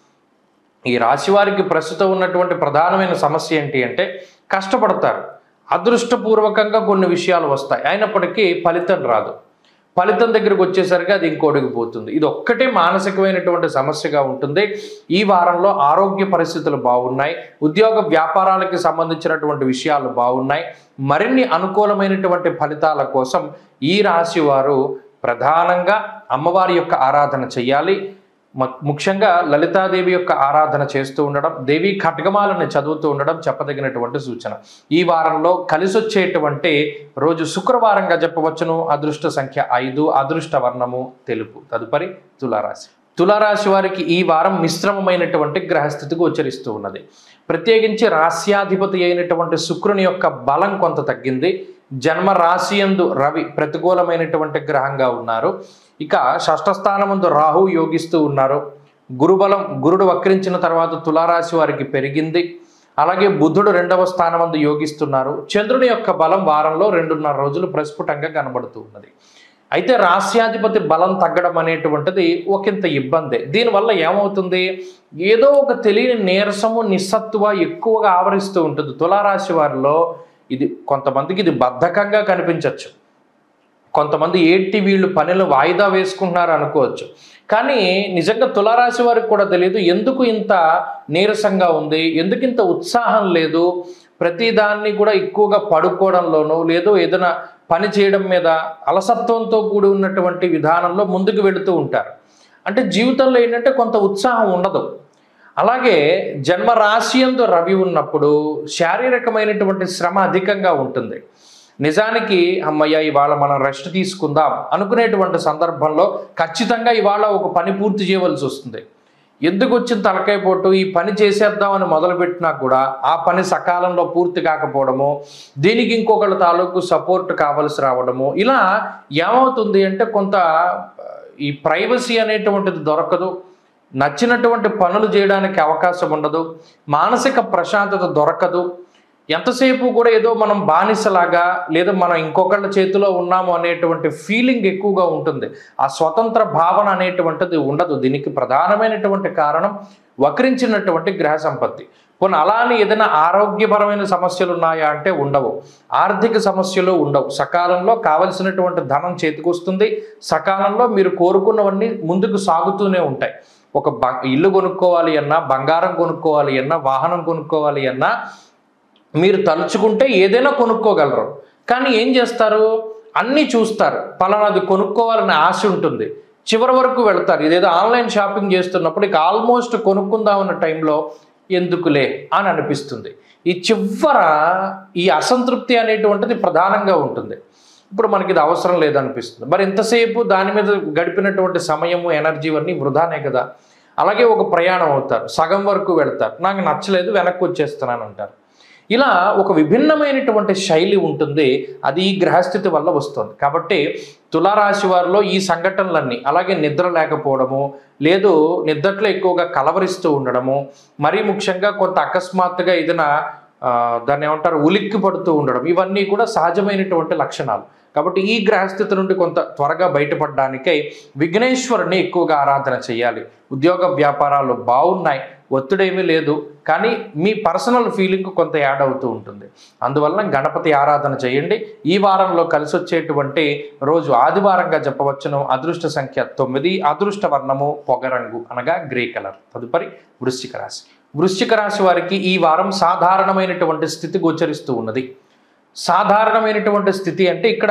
S1: ఈ రాశి వారికి ప్రస్తుతం ఉన్నటువంటి ప్రధానమైన సమస్య ఏంటి అంటే కష్టపడతారు అదృష్టపూర్వకంగా కొన్ని విషయాలు వస్తాయి అయినప్పటికీ ఫలితం రాదు ఫలితం దగ్గరికి వచ్చేసరికి అది ఇంకోటికి పోతుంది ఇది ఒక్కటే మానసికమైనటువంటి సమస్యగా ఉంటుంది ఈ వారంలో ఆరోగ్య పరిస్థితులు బాగున్నాయి ఉద్యోగ వ్యాపారాలకి సంబంధించినటువంటి విషయాలు బాగున్నాయి మరిన్ని అనుకూలమైనటువంటి ఫలితాల కోసం ఈ రాశి వారు ప్రధానంగా అమ్మవారి యొక్క ఆరాధన చేయాలి మ- ముఖ్యంగా లలితాదేవి యొక్క ఆరాధన చేస్తూ ఉండడం దేవి ఖడ్గమాలను చదువుతూ ఉండడం చెప్పదగినటువంటి సూచన ఈ వారంలో కలిసొచ్చేటువంటి రోజు శుక్రవారంగా చెప్పవచ్చును అదృష్ట సంఖ్య ఐదు అదృష్ట వర్ణము తెలుపు తదుపరి తులారాశి తులారాశి వారికి ఈ వారం మిశ్రమమైనటువంటి గ్రహస్థితికి ఉచ్చరిస్తూ ఉన్నది ప్రత్యేకించి రాస్యాధిపతి అయినటువంటి శుక్రుని యొక్క బలం కొంత తగ్గింది జన్మ రాశియందు రవి ప్రతికూలమైనటువంటి గ్రహంగా ఉన్నారు ఇక షష్ఠస్థానమందు రాహు యోగిస్తూ ఉన్నారు గురుబలం గురుడు వక్రించిన తర్వాత తులారాశి వారికి పెరిగింది అలాగే బుధుడు రెండవ స్థానమందు యోగిస్తున్నారు చంద్రుని యొక్క బలం వారంలో రెండున్నర రోజులు ప్రస్ఫుటంగా కనబడుతూ ఉన్నది అయితే రాస్యాధిపతి బలం తగ్గడం అనేటువంటిది ఒకంత ఇబ్బందే దీనివల్ల ఏమవుతుంది ఏదో ఒక తెలియని నీరసము నిస్సత్తువ ఎక్కువగా ఆవరిస్తూ ఉంటుంది తులారాశి వారిలో ఇది కొంతమందికి ఇది బద్ధకంగా కనిపించవచ్చు కొంతమంది ఏంటి వీళ్ళు పనులు వాయిదా వేసుకుంటున్నారు అనుకోవచ్చు కానీ నిజంగా తులారాశి వారికి కూడా తెలియదు ఎందుకు ఇంత నీరసంగా ఉంది ఎందుకు ఇంత ఉత్సాహం లేదు ప్రతిదాన్ని కూడా ఎక్కువగా పడుకోవడంలోనూ లేదో ఏదైనా పని చేయడం మీద అలసత్వంతో కూడి ఉన్నటువంటి విధానంలో ముందుకు వెళుతూ ఉంటారు అంటే జీవితంలో ఏంటంటే కొంత ఉత్సాహం ఉండదు అలాగే జన్మ రాశియందు రవి ఉన్నప్పుడు శారీరకమైనటువంటి శ్రమ అధికంగా ఉంటుంది నిజానికి అమ్మయ్య ఇవాళ మనం రెస్ట్ తీసుకుందాం అనుకునేటువంటి సందర్భంలో ఖచ్చితంగా ఇవాళ ఒక పని పూర్తి చేయవలసి వస్తుంది ఎందుకు వచ్చిన తలకాయ పోటు ఈ పని చేసేద్దామని మొదలుపెట్టినా కూడా ఆ పని సకాలంలో పూర్తి కాకపోవడము దీనికి ఇంకొకళ్ళ తాలూకు సపోర్ట్ కావలసి రావడము ఇలా ఏమవుతుంది అంటే కొంత ఆ, ఈ ప్రైవసీ అనేటువంటిది దొరకదు నచ్చినటువంటి పనులు చేయడానికి అవకాశం ఉండదు మానసిక ప్రశాంతత దొరకదు ఎంతసేపు కూడా ఏదో మనం బానిసలాగా లేదా మనం ఇంకొకళ్ళ చేతిలో ఉన్నాము అనేటువంటి ఫీలింగ్ ఎక్కువగా ఉంటుంది ఆ స్వతంత్ర భావన అనేటువంటిది ఉండదు దీనికి ప్రధానమైనటువంటి కారణం వక్రించినటువంటి గ్రహ సంపత్తి కొన్ని అలానే ఏదైనా ఆరోగ్యపరమైన సమస్యలు ఉన్నాయా అంటే ఉండవు ఆర్థిక సమస్యలు ఉండవు సకాలంలో కావలసినటువంటి ధనం చేతికొస్తుంది సకాలంలో మీరు కోరుకున్నవన్నీ ముందుకు సాగుతూనే ఉంటాయి ఒక బ ఇల్లు కొనుక్కోవాలి అన్నా బంగారం కొనుక్కోవాలి అన్నా వాహనం కొనుక్కోవాలి అన్నా మీరు తలుచుకుంటే ఏదైనా కొనుక్కోగలరు కానీ ఏం చేస్తారు అన్నీ చూస్తారు పలానాది కొనుక్కోవాలనే ఆశ ఉంటుంది చివరి వరకు వెళ్తారు ఇదేదో ఆన్లైన్ షాపింగ్ చేస్తున్నప్పుడు ఇక ఆల్మోస్ట్ కొనుక్కుందామన్న టైంలో ఎందుకులే అని అనిపిస్తుంది ఈ చివర ఈ అసంతృప్తి అనేటువంటిది ప్రధానంగా ఉంటుంది ఇప్పుడు మనకి ఇది అవసరం లేదనిపిస్తుంది మరి ఇంతసేపు దాని మీద గడిపినటువంటి సమయము ఎనర్జీ అన్నీ వృధానే కదా అలాగే ఒక ప్రయాణం అవుతారు సగం వరకు వెళ్తారు నాకు నచ్చలేదు వెనక్కి వచ్చేస్తున్నాను అంటారు ఇలా ఒక విభిన్నమైనటువంటి శైలి ఉంటుంది అది ఈ గ్రహస్థితి వల్ల వస్తుంది కాబట్టి తులారాశి వారిలో ఈ సంఘటనలన్నీ అలాగే నిద్ర లేకపోవడము లేదు నిద్రలో ఎక్కువగా కలవరిస్తూ ఉండడము మరీ ముఖ్యంగా కొంత అకస్మాత్తుగా ఏదైనా ఆ, దాన్ని ఏమంటారు ఉలిక్కి పడుతూ ఉండడం ఇవన్నీ కూడా సహజమైనటువంటి లక్షణాలు కాబట్టి ఈ గ్రహస్థితి నుండి కొంత త్వరగా బయటపడడానికై విఘ్నేశ్వరుని ఎక్కువగా ఆరాధన చేయాలి ఉద్యోగ వ్యాపారాలు బాగున్నాయి ఒత్తిడేమీ లేదు కానీ మీ పర్సనల్ ఫీలింగ్ కొంత యాడ్ అవుతూ ఉంటుంది అందువలన గణపతి ఆరాధన చేయండి ఈ వారంలో కలిసి వచ్చేటువంటి రోజు ఆదివారంగా చెప్పవచ్చును అదృష్ట సంఖ్య తొమ్మిది అదృష్ట వర్ణము పొగరంగు అనగా గ్రే కలర్ తదుపరి వృశ్చిక రాశి వృశ్చిక రాశి వారికి ఈ వారం సాధారణమైనటువంటి స్థితి గోచరిస్తూ ఉన్నది సాధారణమైనటువంటి స్థితి అంటే ఇక్కడ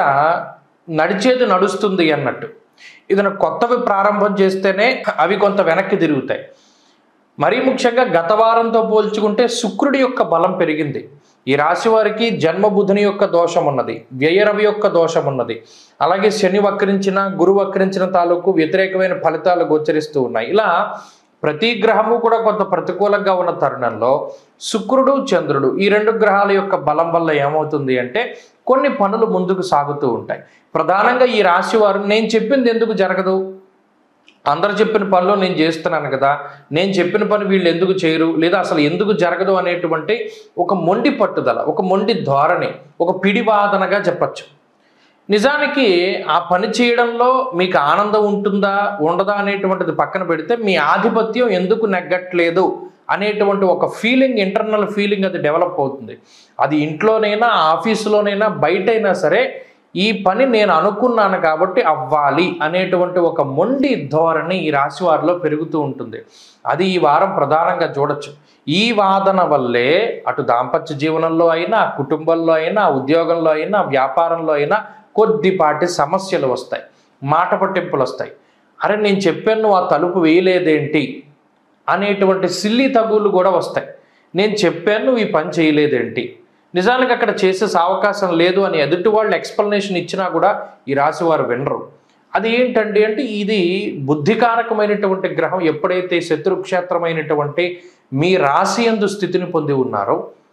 S1: నడిచేది నడుస్తుంది అన్నట్టు ఏదైనా కొత్తవి ప్రారంభం చేస్తేనే అవి కొంత వెనక్కి తిరుగుతాయి మరీ ముఖ్యంగా గత వారంతో పోల్చుకుంటే శుక్రుడి యొక్క బలం పెరిగింది ఈ రాశి వారికి జన్మబుధుని యొక్క దోషం ఉన్నది వ్యయరవి యొక్క దోషం ఉన్నది అలాగే శని వక్రించిన గురు వక్రించిన తాలూకు వ్యతిరేకమైన ఫలితాలు గోచరిస్తూ ఉన్నాయి ఇలా ప్రతి గ్రహము కూడా కొంత ప్రతికూలంగా ఉన్న తరుణంలో శుక్రుడు చంద్రుడు ఈ రెండు గ్రహాల యొక్క బలం వల్ల ఏమవుతుంది అంటే కొన్ని పనులు ముందుకు సాగుతూ ఉంటాయి ప్రధానంగా ఈ రాశి వారు నేను చెప్పింది ఎందుకు జరగదు అందరు చెప్పిన పనిలో నేను చేస్తున్నాను కదా నేను చెప్పిన పని వీళ్ళు ఎందుకు చేయరు లేదా అసలు ఎందుకు జరగదు అనేటువంటి ఒక మొండి పట్టుదల ఒక మొండి ధోరణి ఒక పిడివాదనగా చెప్పచ్చు నిజానికి ఆ పని చేయడంలో మీకు ఆనందం ఉంటుందా ఉండదా అనేటువంటిది పక్కన పెడితే మీ ఆధిపత్యం ఎందుకు నెగ్గట్లేదు అనేటువంటి ఒక ఫీలింగ్ ఇంటర్నల్ ఫీలింగ్ అది డెవలప్ అవుతుంది అది ఇంట్లోనైనా ఆఫీసులోనైనా బయటైనా సరే ఈ పని నేను అనుకున్నాను కాబట్టి అవ్వాలి అనేటువంటి ఒక మొండి ధోరణి ఈ రాశి వారిలో పెరుగుతూ ఉంటుంది అది ఈ వారం ప్రధానంగా చూడొచ్చు ఈ వాదన వల్లే అటు దాంపత్య జీవనంలో అయినా కుటుంబంలో అయినా ఉద్యోగంలో అయినా వ్యాపారంలో అయినా కొద్దిపాటి సమస్యలు వస్తాయి మాట పట్టింపులు వస్తాయి అరే నేను చెప్పాను నువ్వు ఆ తలుపు వేయలేదేంటి అనేటువంటి సిల్లి తగులు కూడా వస్తాయి నేను చెప్పాను నువ్వు ఈ పని చేయలేదేంటి నిజానికి అక్కడ చేసే అవకాశం లేదు అని ఎదుటి వాళ్ళు ఎక్స్ప్లెనేషన్ ఇచ్చినా కూడా ఈ రాశి వారు వినరు అది ఏంటండి అంటే ఇది బుద్ధికారకమైనటువంటి గ్రహం ఎప్పుడైతే శత్రుక్షేత్రమైనటువంటి మీ రాశి ఎందు స్థితిని పొంది ఉన్నారో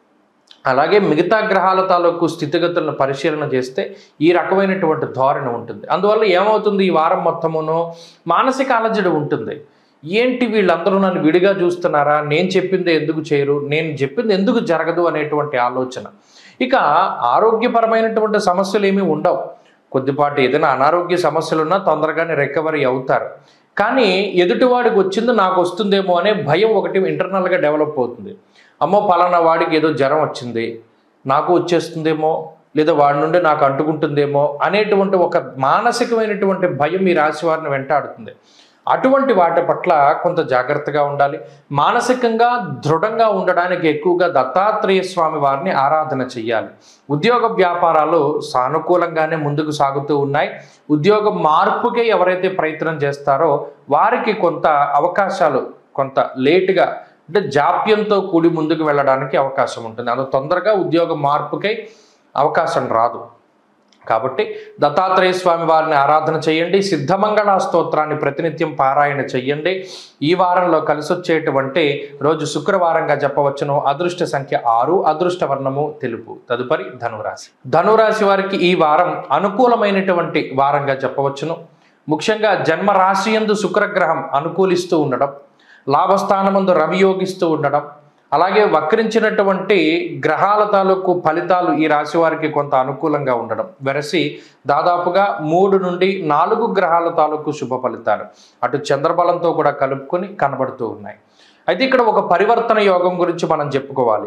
S1: అలాగే మిగతా గ్రహాల తాలూకు స్థితిగతులను పరిశీలన చేస్తే ఈ రకమైనటువంటి ధోరణి ఉంటుంది అందువల్ల ఏమవుతుంది ఈ వారం మొత్తమును మానసిక అలజడి ఉంటుంది ఏంటి వీళ్ళందరూ నన్ను విడిగా చూస్తున్నారా నేను చెప్పింది ఎందుకు చేయరు నేను చెప్పింది ఎందుకు జరగదు అనేటువంటి ఆలోచన ఇక ఆరోగ్యపరమైనటువంటి సమస్యలు ఏమీ ఉండవు కొద్దిపాటి ఏదైనా అనారోగ్య సమస్యలున్నా తొందరగానే రికవరీ అవుతారు కానీ ఎదుటివాడికి వచ్చింది నాకు వస్తుందేమో అనే భయం ఒకటి ఇంటర్నల్గా డెవలప్ అవుతుంది అమ్మో పలానా వాడికి ఏదో జ్వరం వచ్చింది నాకు వచ్చేస్తుందేమో లేదా వాడి నుండి నాకు అంటుకుంటుందేమో అనేటువంటి ఒక మానసికమైనటువంటి భయం ఈ రాశి వారిని వెంటాడుతుంది అటువంటి వాటి పట్ల కొంత జాగ్రత్తగా ఉండాలి మానసికంగా దృఢంగా ఉండడానికి ఎక్కువగా దత్తాత్రేయ స్వామి వారిని ఆరాధన చెయ్యాలి ఉద్యోగ వ్యాపారాలు సానుకూలంగానే ముందుకు సాగుతూ ఉన్నాయి ఉద్యోగ మార్పుకే ఎవరైతే ప్రయత్నం చేస్తారో వారికి కొంత అవకాశాలు కొంత లేటుగా అంటే జాప్యంతో కూడి ముందుకు వెళ్ళడానికి అవకాశం ఉంటుంది అంత తొందరగా ఉద్యోగ మార్పుకై అవకాశం రాదు కాబట్టి దత్తాత్రేయ స్వామి వారిని ఆరాధన చేయండి సిద్ధమంగళ స్తోత్రాన్ని ప్రతినిత్యం పారాయణ చెయ్యండి ఈ వారంలో కలిసి వచ్చేటువంటి రోజు శుక్రవారంగా చెప్పవచ్చును అదృష్ట సంఖ్య ఆరు అదృష్ట వర్ణము తెలుపు తదుపరి ధనురాశి ధనురాశి వారికి ఈ వారం అనుకూలమైనటువంటి వారంగా చెప్పవచ్చును ముఖ్యంగా జన్మ రాశి యందు శుక్రగ్రహం అనుకూలిస్తూ ఉండడం లాభస్థానమందు రవి యోగిస్తూ ఉండడం అలాగే వక్రించినటువంటి గ్రహాల తాలూకు ఫలితాలు ఈ రాశి వారికి కొంత అనుకూలంగా ఉండడం వెరసి దాదాపుగా మూడు నుండి నాలుగు గ్రహాల తాలూకు శుభ ఫలితాలు అటు చంద్రబలంతో కూడా కలుపుకొని కనబడుతూ ఉన్నాయి అయితే ఇక్కడ ఒక పరివర్తన యోగం గురించి మనం చెప్పుకోవాలి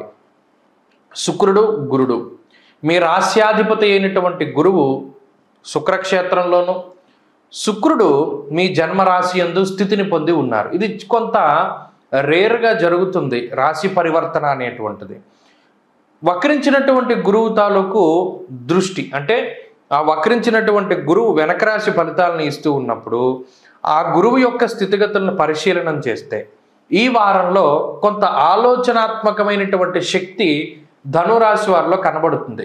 S1: శుక్రుడు గురుడు మీ రాశ్యాధిపతి అయినటువంటి గురువు శుక్రక్షేత్రంలోను శుక్రుడు మీ జన్మరాశి యందు స్థితిని పొంది ఉన్నారు ఇది కొంత రేర్గా జరుగుతుంది రాశి పరివర్తన అనేటువంటిది వక్రించినటువంటి గురువు తాలూకు దృష్టి అంటే ఆ వక్రించినటువంటి గురువు వెనక రాశి ఫలితాలను ఇస్తూ ఉన్నప్పుడు ఆ గురువు యొక్క స్థితిగతులను పరిశీలనం చేస్తే ఈ వారంలో కొంత ఆలోచనాత్మకమైనటువంటి శక్తి ధనురాశి వారిలో కనబడుతుంది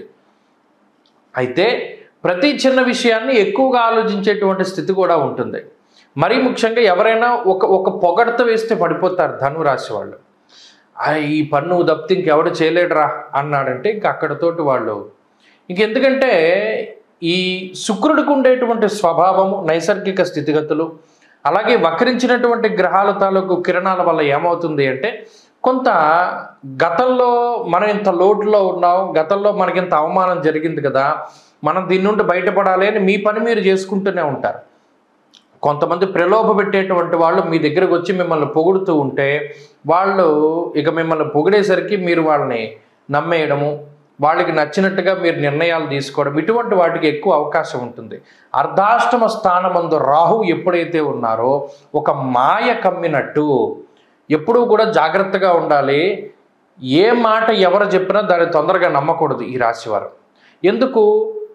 S1: అయితే ప్రతి చిన్న విషయాన్ని ఎక్కువగా ఆలోచించేటువంటి స్థితి కూడా ఉంటుంది మరీ ముఖ్యంగా ఎవరైనా ఒక ఒక పొగడత వేస్తే పడిపోతారు ధనురాశి వాళ్ళు "ఆ, ఈ పన్ను తప్పితే ఇంకెవడు చేయలేడురా అన్నాడంటే ఇంక అక్కడతోటి వాళ్ళు ఇంకెందుకంటే ఈ శుక్రుడికి ఉండేటువంటి స్వభావము నైసర్గిక స్థితిగతులు అలాగే వక్రించినటువంటి గ్రహాల తాలూకు కిరణాల వల్ల ఏమవుతుంది అంటే కొంత గతంలో మనం ఇంత లోటులో ఉన్నాం గతంలో మనకి ఇంత అవమానం జరిగింది కదా మనం దీని నుండి బయటపడాలి అని మీ పని మీరు చేసుకుంటూనే ఉంటారు కొంతమంది ప్రలోభ పెట్టేటువంటి వాళ్ళు మీ దగ్గరకు వచ్చి మిమ్మల్ని పొగుడుతూ ఉంటే వాళ్ళు ఇక మిమ్మల్ని పొగిడేసరికి మీరు వాళ్ళని నమ్మేయడము వాళ్ళకి నచ్చినట్టుగా మీరు నిర్ణయాలు తీసుకోవడం ఇటువంటి వాటికి ఎక్కువ అవకాశం ఉంటుంది అర్ధాష్టమ స్థానమందు రాహు ఎప్పుడైతే ఉన్నారో ఒక మాయ కమ్మినట్టు ఎప్పుడూ కూడా జాగ్రత్తగా ఉండాలి ఏ మాట ఎవరు చెప్పినా దాన్ని తొందరగా నమ్మకూడదు ఈ రాశివారు ఎందుకు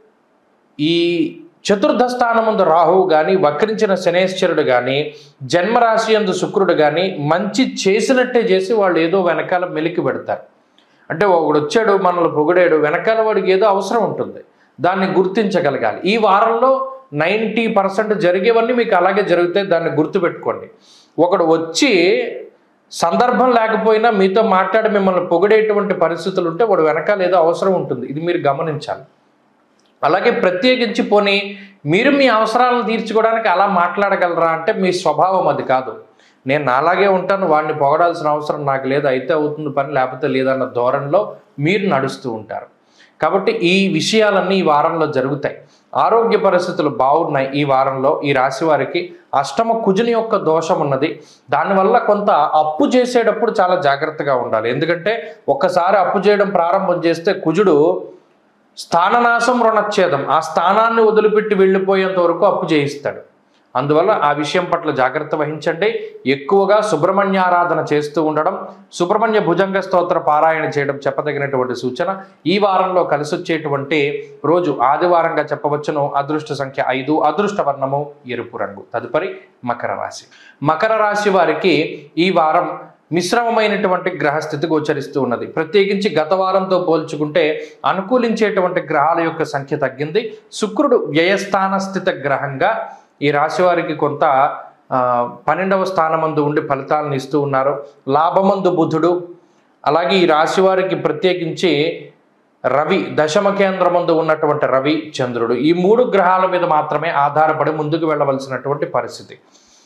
S1: ఈ చతుర్థ స్థానముందు రాహువు కానీ వక్రించిన శనేశ్వరుడు కానీ జన్మరాశి యందు శుక్రుడు కానీ మంచి చేసినట్టే చేసి వాళ్ళు ఏదో వెనకాల మెలికి పెడతారు అంటే ఒకడు వచ్చాడు మనల్ని పొగిడాడు వెనకాల వాడికి ఏదో అవసరం ఉంటుంది దాన్ని గుర్తించగలగాలి ఈ వారంలో నైంటీ పర్సెంట్ జరిగేవన్నీ మీకు అలాగే జరుగుతాయి దాన్ని గుర్తుపెట్టుకోండి ఒకడు వచ్చి సందర్భం లేకపోయినా మీతో మాట్లాడి మిమ్మల్ని పొగిడేటువంటి పరిస్థితులు ఉంటే వాడు వెనకాల ఏదో అవసరం ఉంటుంది ఇది మీరు గమనించాలి అలాగే ప్రత్యేకించి పోనీ మీరు మీ అవసరాలను తీర్చుకోవడానికి అలా మాట్లాడగలరా అంటే మీ స్వభావం అది కాదు నేను నాలాగే ఉంటాను వాడిని పొగడాల్సిన అవసరం నాకు లేదు అయితే అవుతుంది పని లేకపోతే లేదన్న ధోరణిలో మీరు నడుస్తూ ఉంటారు కాబట్టి ఈ విషయాలన్నీ ఈ వారంలో జరుగుతాయి ఆరోగ్య పరిస్థితులు బాగున్నాయి ఈ వారంలో ఈ రాశి వారికి అష్టమ కుజుని యొక్క దోషం ఉన్నది దానివల్ల కొంత అప్పు చేసేటప్పుడు చాలా జాగ్రత్తగా ఉండాలి ఎందుకంటే ఒక్కసారి అప్పు చేయడం ప్రారంభం చేస్తే కుజుడు స్థాననాశం రుణచ్ఛేదం ఆ స్థానాన్ని వదిలిపెట్టి వెళ్ళిపోయేంత వరకు అప్పు చేయిస్తాడు అందువల్ల ఆ విషయం పట్ల జాగ్రత్త వహించండి ఎక్కువగా సుబ్రహ్మణ్య ఆరాధన చేస్తూ ఉండడం సుబ్రహ్మణ్య భుజంగ స్తోత్ర పారాయణ చేయడం చెప్పదగినటువంటి సూచన ఈ వారంలో కలిసి వచ్చేటువంటి రోజు ఆదివారంగా చెప్పవచ్చును అదృష్ట సంఖ్య ఐదు అదృష్ట వర్ణము ఎరుపు రంగు తదుపరి మకర రాశి మకర రాశి వారికి ఈ వారం మిశ్రమమైనటువంటి గ్రహస్థితి గోచరిస్తూ ఉన్నది ప్రత్యేకించి గత వారంతో పోల్చుకుంటే అనుకూలించేటువంటి గ్రహాల యొక్క సంఖ్య తగ్గింది శుక్రుడు వ్యయస్థాన స్థిత గ్రహంగా ఈ రాశి వారికి కొంత ఆ, పన్నెండవ స్థానమందు ఉండి ఫలితాలను ఇస్తూ ఉన్నారు లాభమందు బుధుడు అలాగే ఈ రాశి వారికి ప్రత్యేకించి రవి దశమ కేంద్రమందు ఉన్నటువంటి రవి చంద్రుడు ఈ మూడు గ్రహాల మీద మాత్రమే ఆధారపడి ముందుకు వెళ్ళవలసినటువంటి పరిస్థితి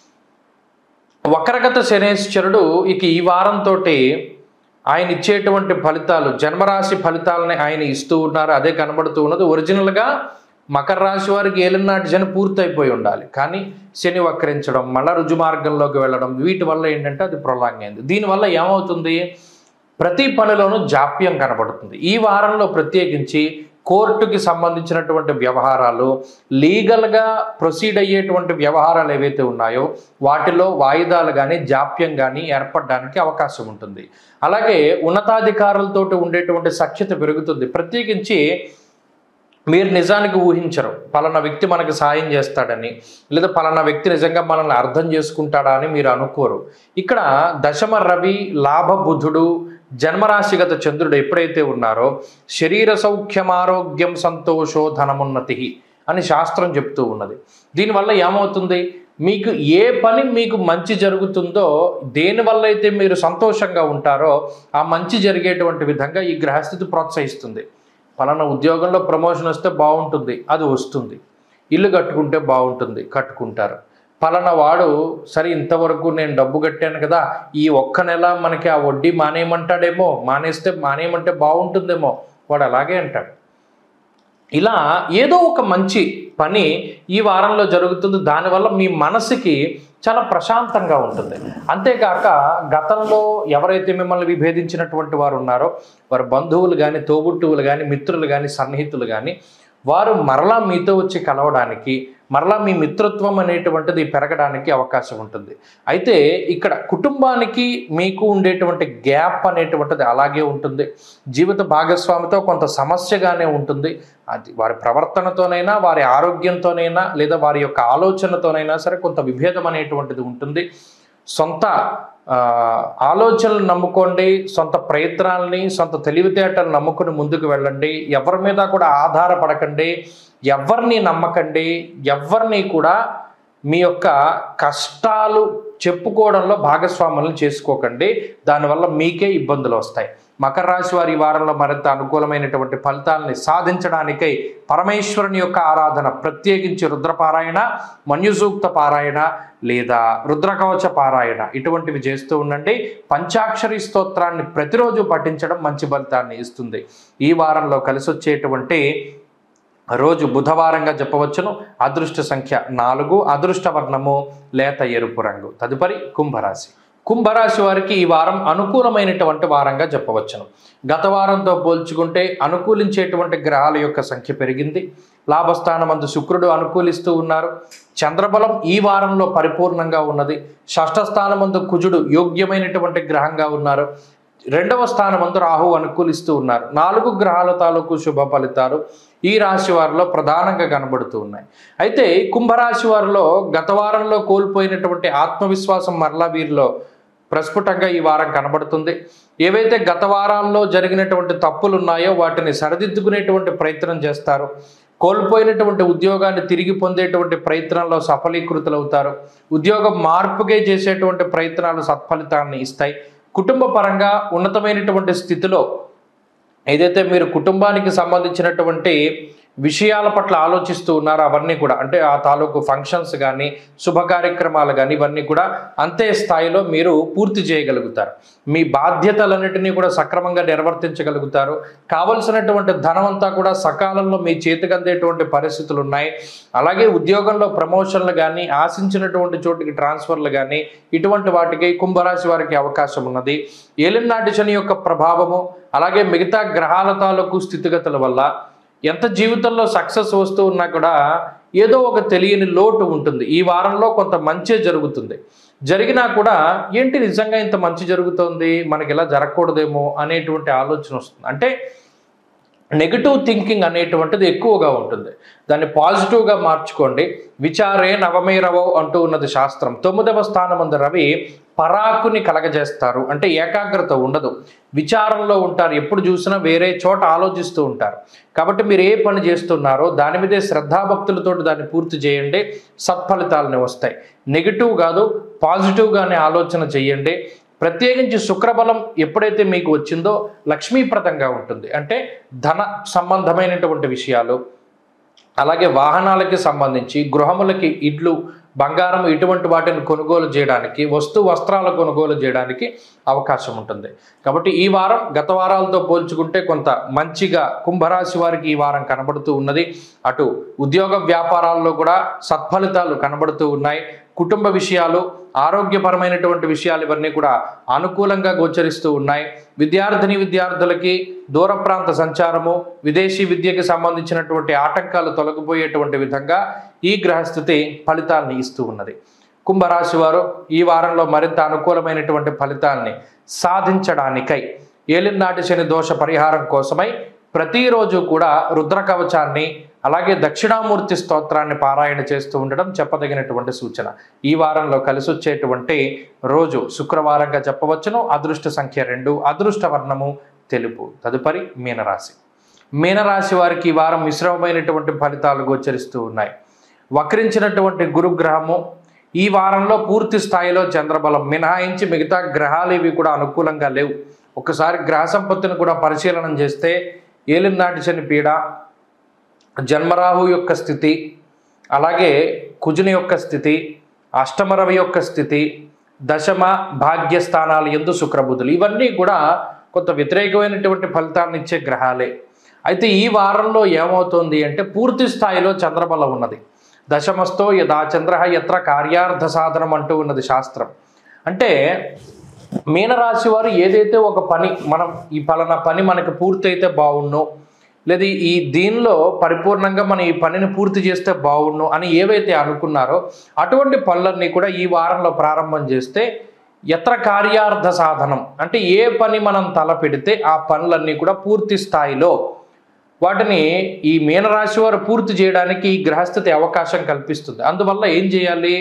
S1: వక్రగత శనేశ్వరుడు ఇక ఈ వారంతో ఆయన ఇచ్చేటువంటి ఫలితాలు జన్మరాశి ఫలితాలని ఆయన ఇస్తూ ఉన్నారు అదే కనబడుతూ ఉన్నది ఒరిజినల్గా మకర రాశి వారికి ఏలినాటి శని పూర్తయిపోయి ఉండాలి కానీ శని వక్రించడం మళ్ళా రుజు మార్గంలోకి వెళ్ళడం వీటి వల్ల ఏంటంటే అది ప్రొలాంగ్ అయింది దీనివల్ల ఏమవుతుంది ప్రతి పనిలోనూ జాప్యం కనబడుతుంది ఈ వారంలో ప్రత్యేకించి కోర్టుకి సంబంధించినటువంటి వ్యవహారాలు లీగల్గా ప్రొసీడ్ అయ్యేటువంటి వ్యవహారాలు ఏవైతే ఉన్నాయో వాటిలో వాయిదాలు కానీ జాప్యం కానీ ఏర్పడడానికి అవకాశం ఉంటుంది అలాగే ఉన్నతాధికారులతోటి ఉండేటువంటి సఖ్యత పెరుగుతుంది ప్రత్యేకించి మీరు నిజానికి ఊహించరు పలానా వ్యక్తి మనకి సాయం చేస్తాడని లేదా పలానా వ్యక్తి నిజంగా మనల్ని అర్థం చేసుకుంటాడా అని మీరు అనుకోరు ఇక్కడ దశమ రవి లాభ బుధుడు జన్మరాశిగత చంద్రుడు ఎప్పుడైతే ఉన్నారో శరీర సౌఖ్యం ఆరోగ్యం సంతోషో ధనమున్నతి అని శాస్త్రం చెప్తూ ఉన్నది దీనివల్ల ఏమవుతుంది మీకు ఏ పని మీకు మంచి జరుగుతుందో దేనివల్ల అయితే మీరు సంతోషంగా ఉంటారో ఆ మంచి జరిగేటువంటి విధంగా ఈ గ్రహస్థితి ప్రోత్సహిస్తుంది పలానా ఉద్యోగంలో ప్రమోషన్ వస్తే బాగుంటుంది అది వస్తుంది ఇల్లు కట్టుకుంటే బాగుంటుంది కట్టుకుంటారు పలానా వాడు సరే ఇంతవరకు నేను డబ్బు కట్టాను కదా ఈ ఒక్క నెల మనకి ఆ వడ్డీ మానేయమంటాడేమో మానేస్తే మానేయమంటే బాగుంటుందేమో వాడు అలాగే అంటాడు ఇలా ఏదో ఒక మంచి పని ఈ వారంలో జరుగుతుంది దానివల్ల మీ మనసుకి చాలా ప్రశాంతంగా ఉంటుంది అంతేకాక గతంలో ఎవరైతే మిమ్మల్ని విభేదించినటువంటి వారు ఉన్నారో వారి బంధువులు కానీ తోబుట్టువులు కానీ మిత్రులు కానీ సన్నిహితులు కానీ వారు మరలా మీతో వచ్చి కలవడానికి మరలా మీ మిత్రత్వం అనేటువంటిది పెరగడానికి అవకాశం ఉంటుంది అయితే ఇక్కడ కుటుంబానికి మీకు ఉండేటువంటి గ్యాప్ అనేటువంటిది అలాగే ఉంటుంది జీవిత భాగస్వామితో కొంత సమస్యగానే ఉంటుంది అది వారి ప్రవర్తనతోనైనా వారి ఆరోగ్యంతోనైనా లేదా వారి యొక్క ఆలోచనతోనైనా సరే కొంత విభేదం అనేటువంటిది ఉంటుంది సొంత ఆ, ఆలోచనలు నమ్ముకోండి సొంత ప్రయత్నాలని సొంత తెలివితేటలు నమ్ముకుని ముందుకు వెళ్ళండి ఎవరి మీద కూడా ఆధారపడకండి ఎవరిని నమ్మకండి ఎవరిని కూడా మీ యొక్క కష్టాలు చెప్పుకోవడంలో భాగస్వాములను చేసుకోకండి దానివల్ల మీకే ఇబ్బందులు వస్తాయి మకర రాశి వారి ఈ వారంలో మరింత అనుకూలమైనటువంటి ఫలితాలని సాధించడానికై పరమేశ్వరుని యొక్క ఆరాధన ప్రత్యేకించి రుద్రపారాయణ మన్యుసూక్త పారాయణ లేదా రుద్రకవచ పారాయణ ఇటువంటివి చేస్తూ ఉండండి పంచాక్షరి స్తోత్రాన్ని ప్రతిరోజు పఠించడం మంచి ఫలితాన్ని ఇస్తుంది ఈ వారంలో కలిసి వచ్చేటువంటి రోజు బుధవారంగా చెప్పవచ్చును అదృష్ట సంఖ్య నాలుగు అదృష్ట వర్ణము లేత ఎరుపు రంగు తదుపరి కుంభరాశి కుంభరాశి వారికి ఈ వారం అనుకూలమైనటువంటి వారంగా చెప్పవచ్చును గత వారంతో పోల్చుకుంటే అనుకూలించేటువంటి గ్రహాల యొక్క సంఖ్య పెరిగింది లాభస్థానమందు శుక్రుడు అనుకూలిస్తూ ఉన్నారు చంద్రబలం ఈ వారంలో పరిపూర్ణంగా ఉన్నది షష్ఠ స్థానమందు కుజుడు యోగ్యమైనటువంటి గ్రహంగా ఉన్నారు రెండవ స్థానమందు రాహు అనుకూలిస్తూ ఉన్నారు నాలుగు గ్రహాల తాలూకు శుభ ఫలితాలు ఈ రాశి వారిలో ప్రధానంగా కనబడుతూ ఉన్నాయి అయితే కుంభరాశి వారిలో గత వారంలో కోల్పోయినటువంటి ఆత్మవిశ్వాసం మరలా వీరిలో ప్రస్ఫుటంగా ఈ వారం కనబడుతుంది ఏవైతే గత వారాల్లో జరిగినటువంటి తప్పులు ఉన్నాయో వాటిని సరిదిద్దుకునేటువంటి ప్రయత్నం చేస్తారు కోల్పోయినటువంటి ఉద్యోగాన్ని తిరిగి పొందేటువంటి ప్రయత్నంలో సఫలీకృతులవుతారు ఉద్యోగం మార్పుకే చేసేటువంటి ప్రయత్నాలు సత్ఫలితాన్ని ఇస్తాయి కుటుంబ పరంగా ఉన్నతమైనటువంటి స్థితిలో ఏదైతే మీరు కుటుంబానికి సంబంధించినటువంటి విషయాల పట్ల ఆలోచిస్తూ ఉన్నారో అవన్నీ కూడా అంటే ఆ తాలూకు ఫంక్షన్స్ కానీ శుభ కార్యక్రమాలు కానీ ఇవన్నీ కూడా అంతే స్థాయిలో మీరు పూర్తి చేయగలుగుతారు మీ బాధ్యతలన్నిటినీ కూడా సక్రమంగా నిర్వర్తించగలుగుతారు కావలసినటువంటి ధనం అంతా కూడా సకాలంలో మీ చేతికి అందేటువంటి పరిస్థితులు ఉన్నాయి అలాగే ఉద్యోగంలో ప్రమోషన్లు కానీ ఆశించినటువంటి చోటికి ట్రాన్స్ఫర్లు కానీ ఇటువంటి వాటికి కుంభరాశి వారికి అవకాశం ఉన్నది ఏలినాటి శని యొక్క ప్రభావము అలాగే మిగతా గ్రహాల తాలూకు స్థితిగతుల వల్ల ఎంత జీవితంలో సక్సెస్ వస్తూ ఉన్నా కూడా ఏదో ఒక తెలియని లోటు ఉంటుంది ఈ వారంలో కొంత మంచి జరుగుతుంది జరిగినా కూడా ఏంటి నిజంగా ఇంత మంచి జరుగుతోంది మనకి ఇలా జరగకూడదేమో అనేటువంటి ఆలోచన వస్తుంది అంటే నెగిటివ్ థింకింగ్ అనేటువంటిది ఎక్కువగా ఉంటుంది దాన్ని పాజిటివ్గా మార్చుకోండి విచారే నవమే రవో అంటూ ఉన్నది శాస్త్రం తొమ్మిదవ స్థానమందు రవి పరాకుని కలగజేస్తారు అంటే ఏకాగ్రత ఉండదు విచారంలో ఉంటారు ఎప్పుడు చూసినా వేరే చోట ఆలోచిస్తూ ఉంటారు కాబట్టి మీరు ఏ పని చేస్తున్నారో దాని మీదే శ్రద్ధాభక్తులతో దాన్ని పూర్తి చేయండి సత్ఫలితాలని వస్తాయి నెగిటివ్ కాదు పాజిటివ్గానే ఆలోచన చేయండి ప్రత్యేకించి శుక్రబలం ఎప్పుడైతే మీకు వచ్చిందో లక్ష్మీప్రదంగా ఉంటుంది అంటే ధన సంబంధమైనటువంటి విషయాలు అలాగే వాహనాలకి సంబంధించి గృహములకి ఇడ్లు బంగారం ఇటువంటి వాటిని కొనుగోలు చేయడానికి వస్తు వస్త్రాల కొనుగోలు చేయడానికి అవకాశం ఉంటుంది కాబట్టి ఈ వారం గత వారాలతో పోల్చుకుంటే కొంత మంచిగా కుంభరాశి వారికి ఈ వారం కనబడుతూ ఉన్నది అటు ఉద్యోగ వ్యాపారాల్లో కూడా సత్ఫలితాలు కనబడుతూ ఉన్నాయి కుటుంబ విషయాలు ఆరోగ్యపరమైనటువంటి విషయాలు ఇవన్నీ కూడా అనుకూలంగా గోచరిస్తూ ఉన్నాయి విద్యార్థిని విద్యార్థులకి దూర ప్రాంత సంచారము విదేశీ విద్యకి సంబంధించినటువంటి ఆటంకాలు తొలగిపోయేటువంటి విధంగా ఈ గ్రహస్థితి ఫలితాన్ని ఇస్తూ ఉన్నది కుంభరాశి వారు ఈ వారంలో మరింత అనుకూలమైనటువంటి ఫలితాల్ని సాధించడానికై ఏలినాటి శని దోష పరిహారం కోసమై ప్రతిరోజు కూడా రుద్ర కవచాన్ని అలాగే దక్షిణామూర్తి స్తోత్రాన్ని పారాయణ చేస్తూ ఉండడం చెప్పదగినటువంటి సూచన ఈ వారంలో కలిసి వచ్చేటువంటి రోజు శుక్రవారంగా చెప్పవచ్చును అదృష్ట సంఖ్య రెండు అదృష్ట వర్ణము తెలుపు తదుపరి మీనరాశి మీనరాశి వారికి ఈ వారం మిశ్రమమైనటువంటి ఫలితాలు గోచరిస్తూ ఉన్నాయి వక్రించినటువంటి గురుగ్రహము ఈ వారంలో పూర్తి స్థాయిలో చంద్రబలం మినహాయించి మిగతా గ్రహాలు ఇవి కూడా అనుకూలంగా లేవు ఒకసారి గ్రహ సంపత్తిని కూడా పరిశీలన చేస్తే ఏలినాటి శని పీడ జన్మరాహు యొక్క స్థితి అలాగే కుజుని యొక్క స్థితి అష్టమరవి యొక్క స్థితి దశమ భాగ్యస్థానాలు ఎందు శుక్రబుధులు ఇవన్నీ కూడా కొంత వ్యతిరేకమైనటువంటి ఫలితాన్ని ఇచ్చే గ్రహాలే అయితే ఈ వారంలో ఏమవుతోంది అంటే పూర్తి స్థాయిలో చంద్రబలం ఉన్నది దశమస్తో యథా చంద్ర యత్ర కార్యార్థ సాధనం అంటూ ఉన్నది శాస్త్రం అంటే మీనరాశి వారు ఏదైతే ఒక పని మనం ఈ పలానా పని మనకి పూర్తయితే బాగుండు లేదా ఈ దీనిలో పరిపూర్ణంగా మనం ఈ పనిని పూర్తి చేస్తే బాగుండు అని ఏవైతే అనుకున్నారో అటువంటి పనులన్నీ కూడా ఈ వారంలో ప్రారంభం చేస్తే ఎత్ర కార్యార్థ సాధనం అంటే ఏ పని మనం తలపెడితే ఆ పనులన్నీ కూడా పూర్తి స్థాయిలో వాటిని ఈ మీనరాశి వారు పూర్తి చేయడానికి ఈ గ్రహస్థితి అవకాశం కల్పిస్తుంది అందువల్ల ఏం చేయాలి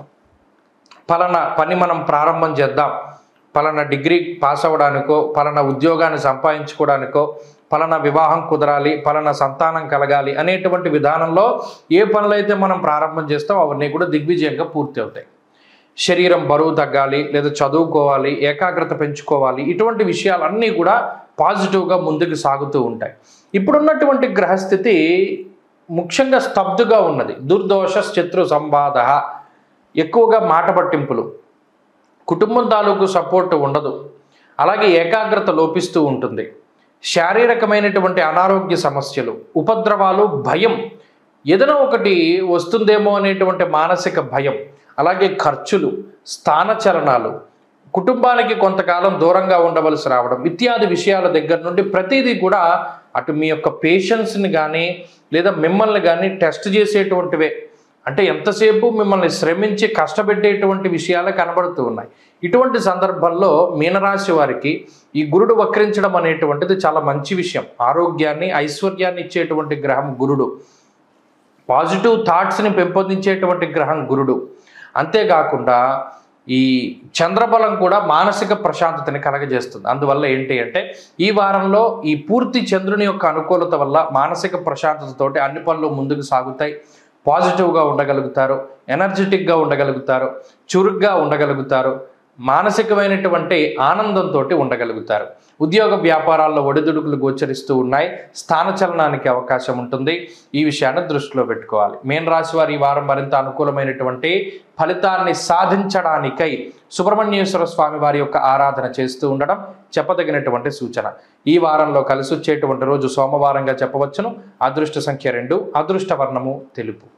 S1: పలానా పని మనం ప్రారంభం చేద్దాం పలానా డిగ్రీ పాస్ అవ్వడానికో పలానా ఉద్యోగాన్ని సంపాదించుకోవడానికో పలానా వివాహం కుదరాలి పలానా సంతానం కలగాలి అనేటువంటి విధానంలో ఏ పనులైతే మనం ప్రారంభం చేస్తామో అవన్నీ కూడా దిగ్విజయంగా పూర్తి అవుతాయి శరీరం బరువు తగ్గాలి లేదా చదువుకోవాలి ఏకాగ్రత పెంచుకోవాలి ఇటువంటి విషయాలన్నీ కూడా పాజిటివ్గా ముందుకు సాగుతూ ఉంటాయి ఇప్పుడున్నటువంటి గ్రహస్థితి ముఖ్యంగా స్తబ్దుగా ఉన్నది దుర్దోష శత్రు సంవాద ఎక్కువగా మాట పట్టింపులు కుటుంబం తాలూకు సపోర్ట్ ఉండదు అలాగే ఏకాగ్రత లోపిస్తూ ఉంటుంది శారీరకమైనటువంటి అనారోగ్య సమస్యలు ఉపద్రవాలు భయం ఏదైనా ఒకటి వస్తుందేమో అనేటువంటి మానసిక భయం అలాగే ఖర్చులు స్థానచలనాలు కుటుంబానికి కొంతకాలం దూరంగా ఉండవలసి రావడం ఇత్యాది విషయాల దగ్గర నుండి ప్రతిదీ కూడా అటు మీ యొక్క పేషెన్స్ని కానీ లేదా మిమ్మల్ని కానీ టెస్ట్ చేసేటువంటివే అంటే ఎంతసేపు మిమ్మల్ని శ్రమించి కష్టపెట్టేటువంటి విషయాలే కనబడుతూ ఉన్నాయి ఇటువంటి సందర్భంలో మీనరాశి వారికి ఈ గురుడు వక్రించడం అనేటువంటిది చాలా మంచి విషయం ఆరోగ్యాన్ని ఐశ్వర్యాన్ని ఇచ్చేటువంటి గ్రహం గురుడు పాజిటివ్ థాట్స్ని పెంపొందించేటువంటి గ్రహం గురుడు అంతేకాకుండా ఈ చంద్రబలం కూడా మానసిక ప్రశాంతతని కలగజేస్తుంది అందువల్ల ఏంటి అంటే ఈ వారంలో ఈ పూర్తి చంద్రుని యొక్క అనుకూలత వల్ల మానసిక ప్రశాంతతతోటి అన్ని పనులు ముందుకు సాగుతాయి పాజిటివ్గా ఉండగలుగుతారు ఎనర్జెటిక్గా ఉండగలుగుతారు చురుగ్గా ఉండగలుగుతారు మానసికమైనటువంటి ఆనందంతో ఉండగలుగుతారు ఉద్యోగ వ్యాపారాల్లో ఒడిదుడుకులు గోచరిస్తూ ఉన్నాయి స్థానచలనానికి అవకాశం ఉంటుంది ఈ విషయాన్ని దృష్టిలో పెట్టుకోవాలి మేన్ రాశి వారు ఈ వారం మరింత అనుకూలమైనటువంటి ఫలితాన్ని సాధించడానికై సుబ్రహ్మణ్యేశ్వర స్వామి వారి యొక్క ఆరాధన చేస్తూ ఉండడం చెప్పదగినటువంటి సూచన ఈ వారంలో కలిసి వచ్చేటువంటి రోజు సోమవారంగా చెప్పవచ్చును అదృష్ట సంఖ్య రెండు అదృష్ట వర్ణము తెలుపు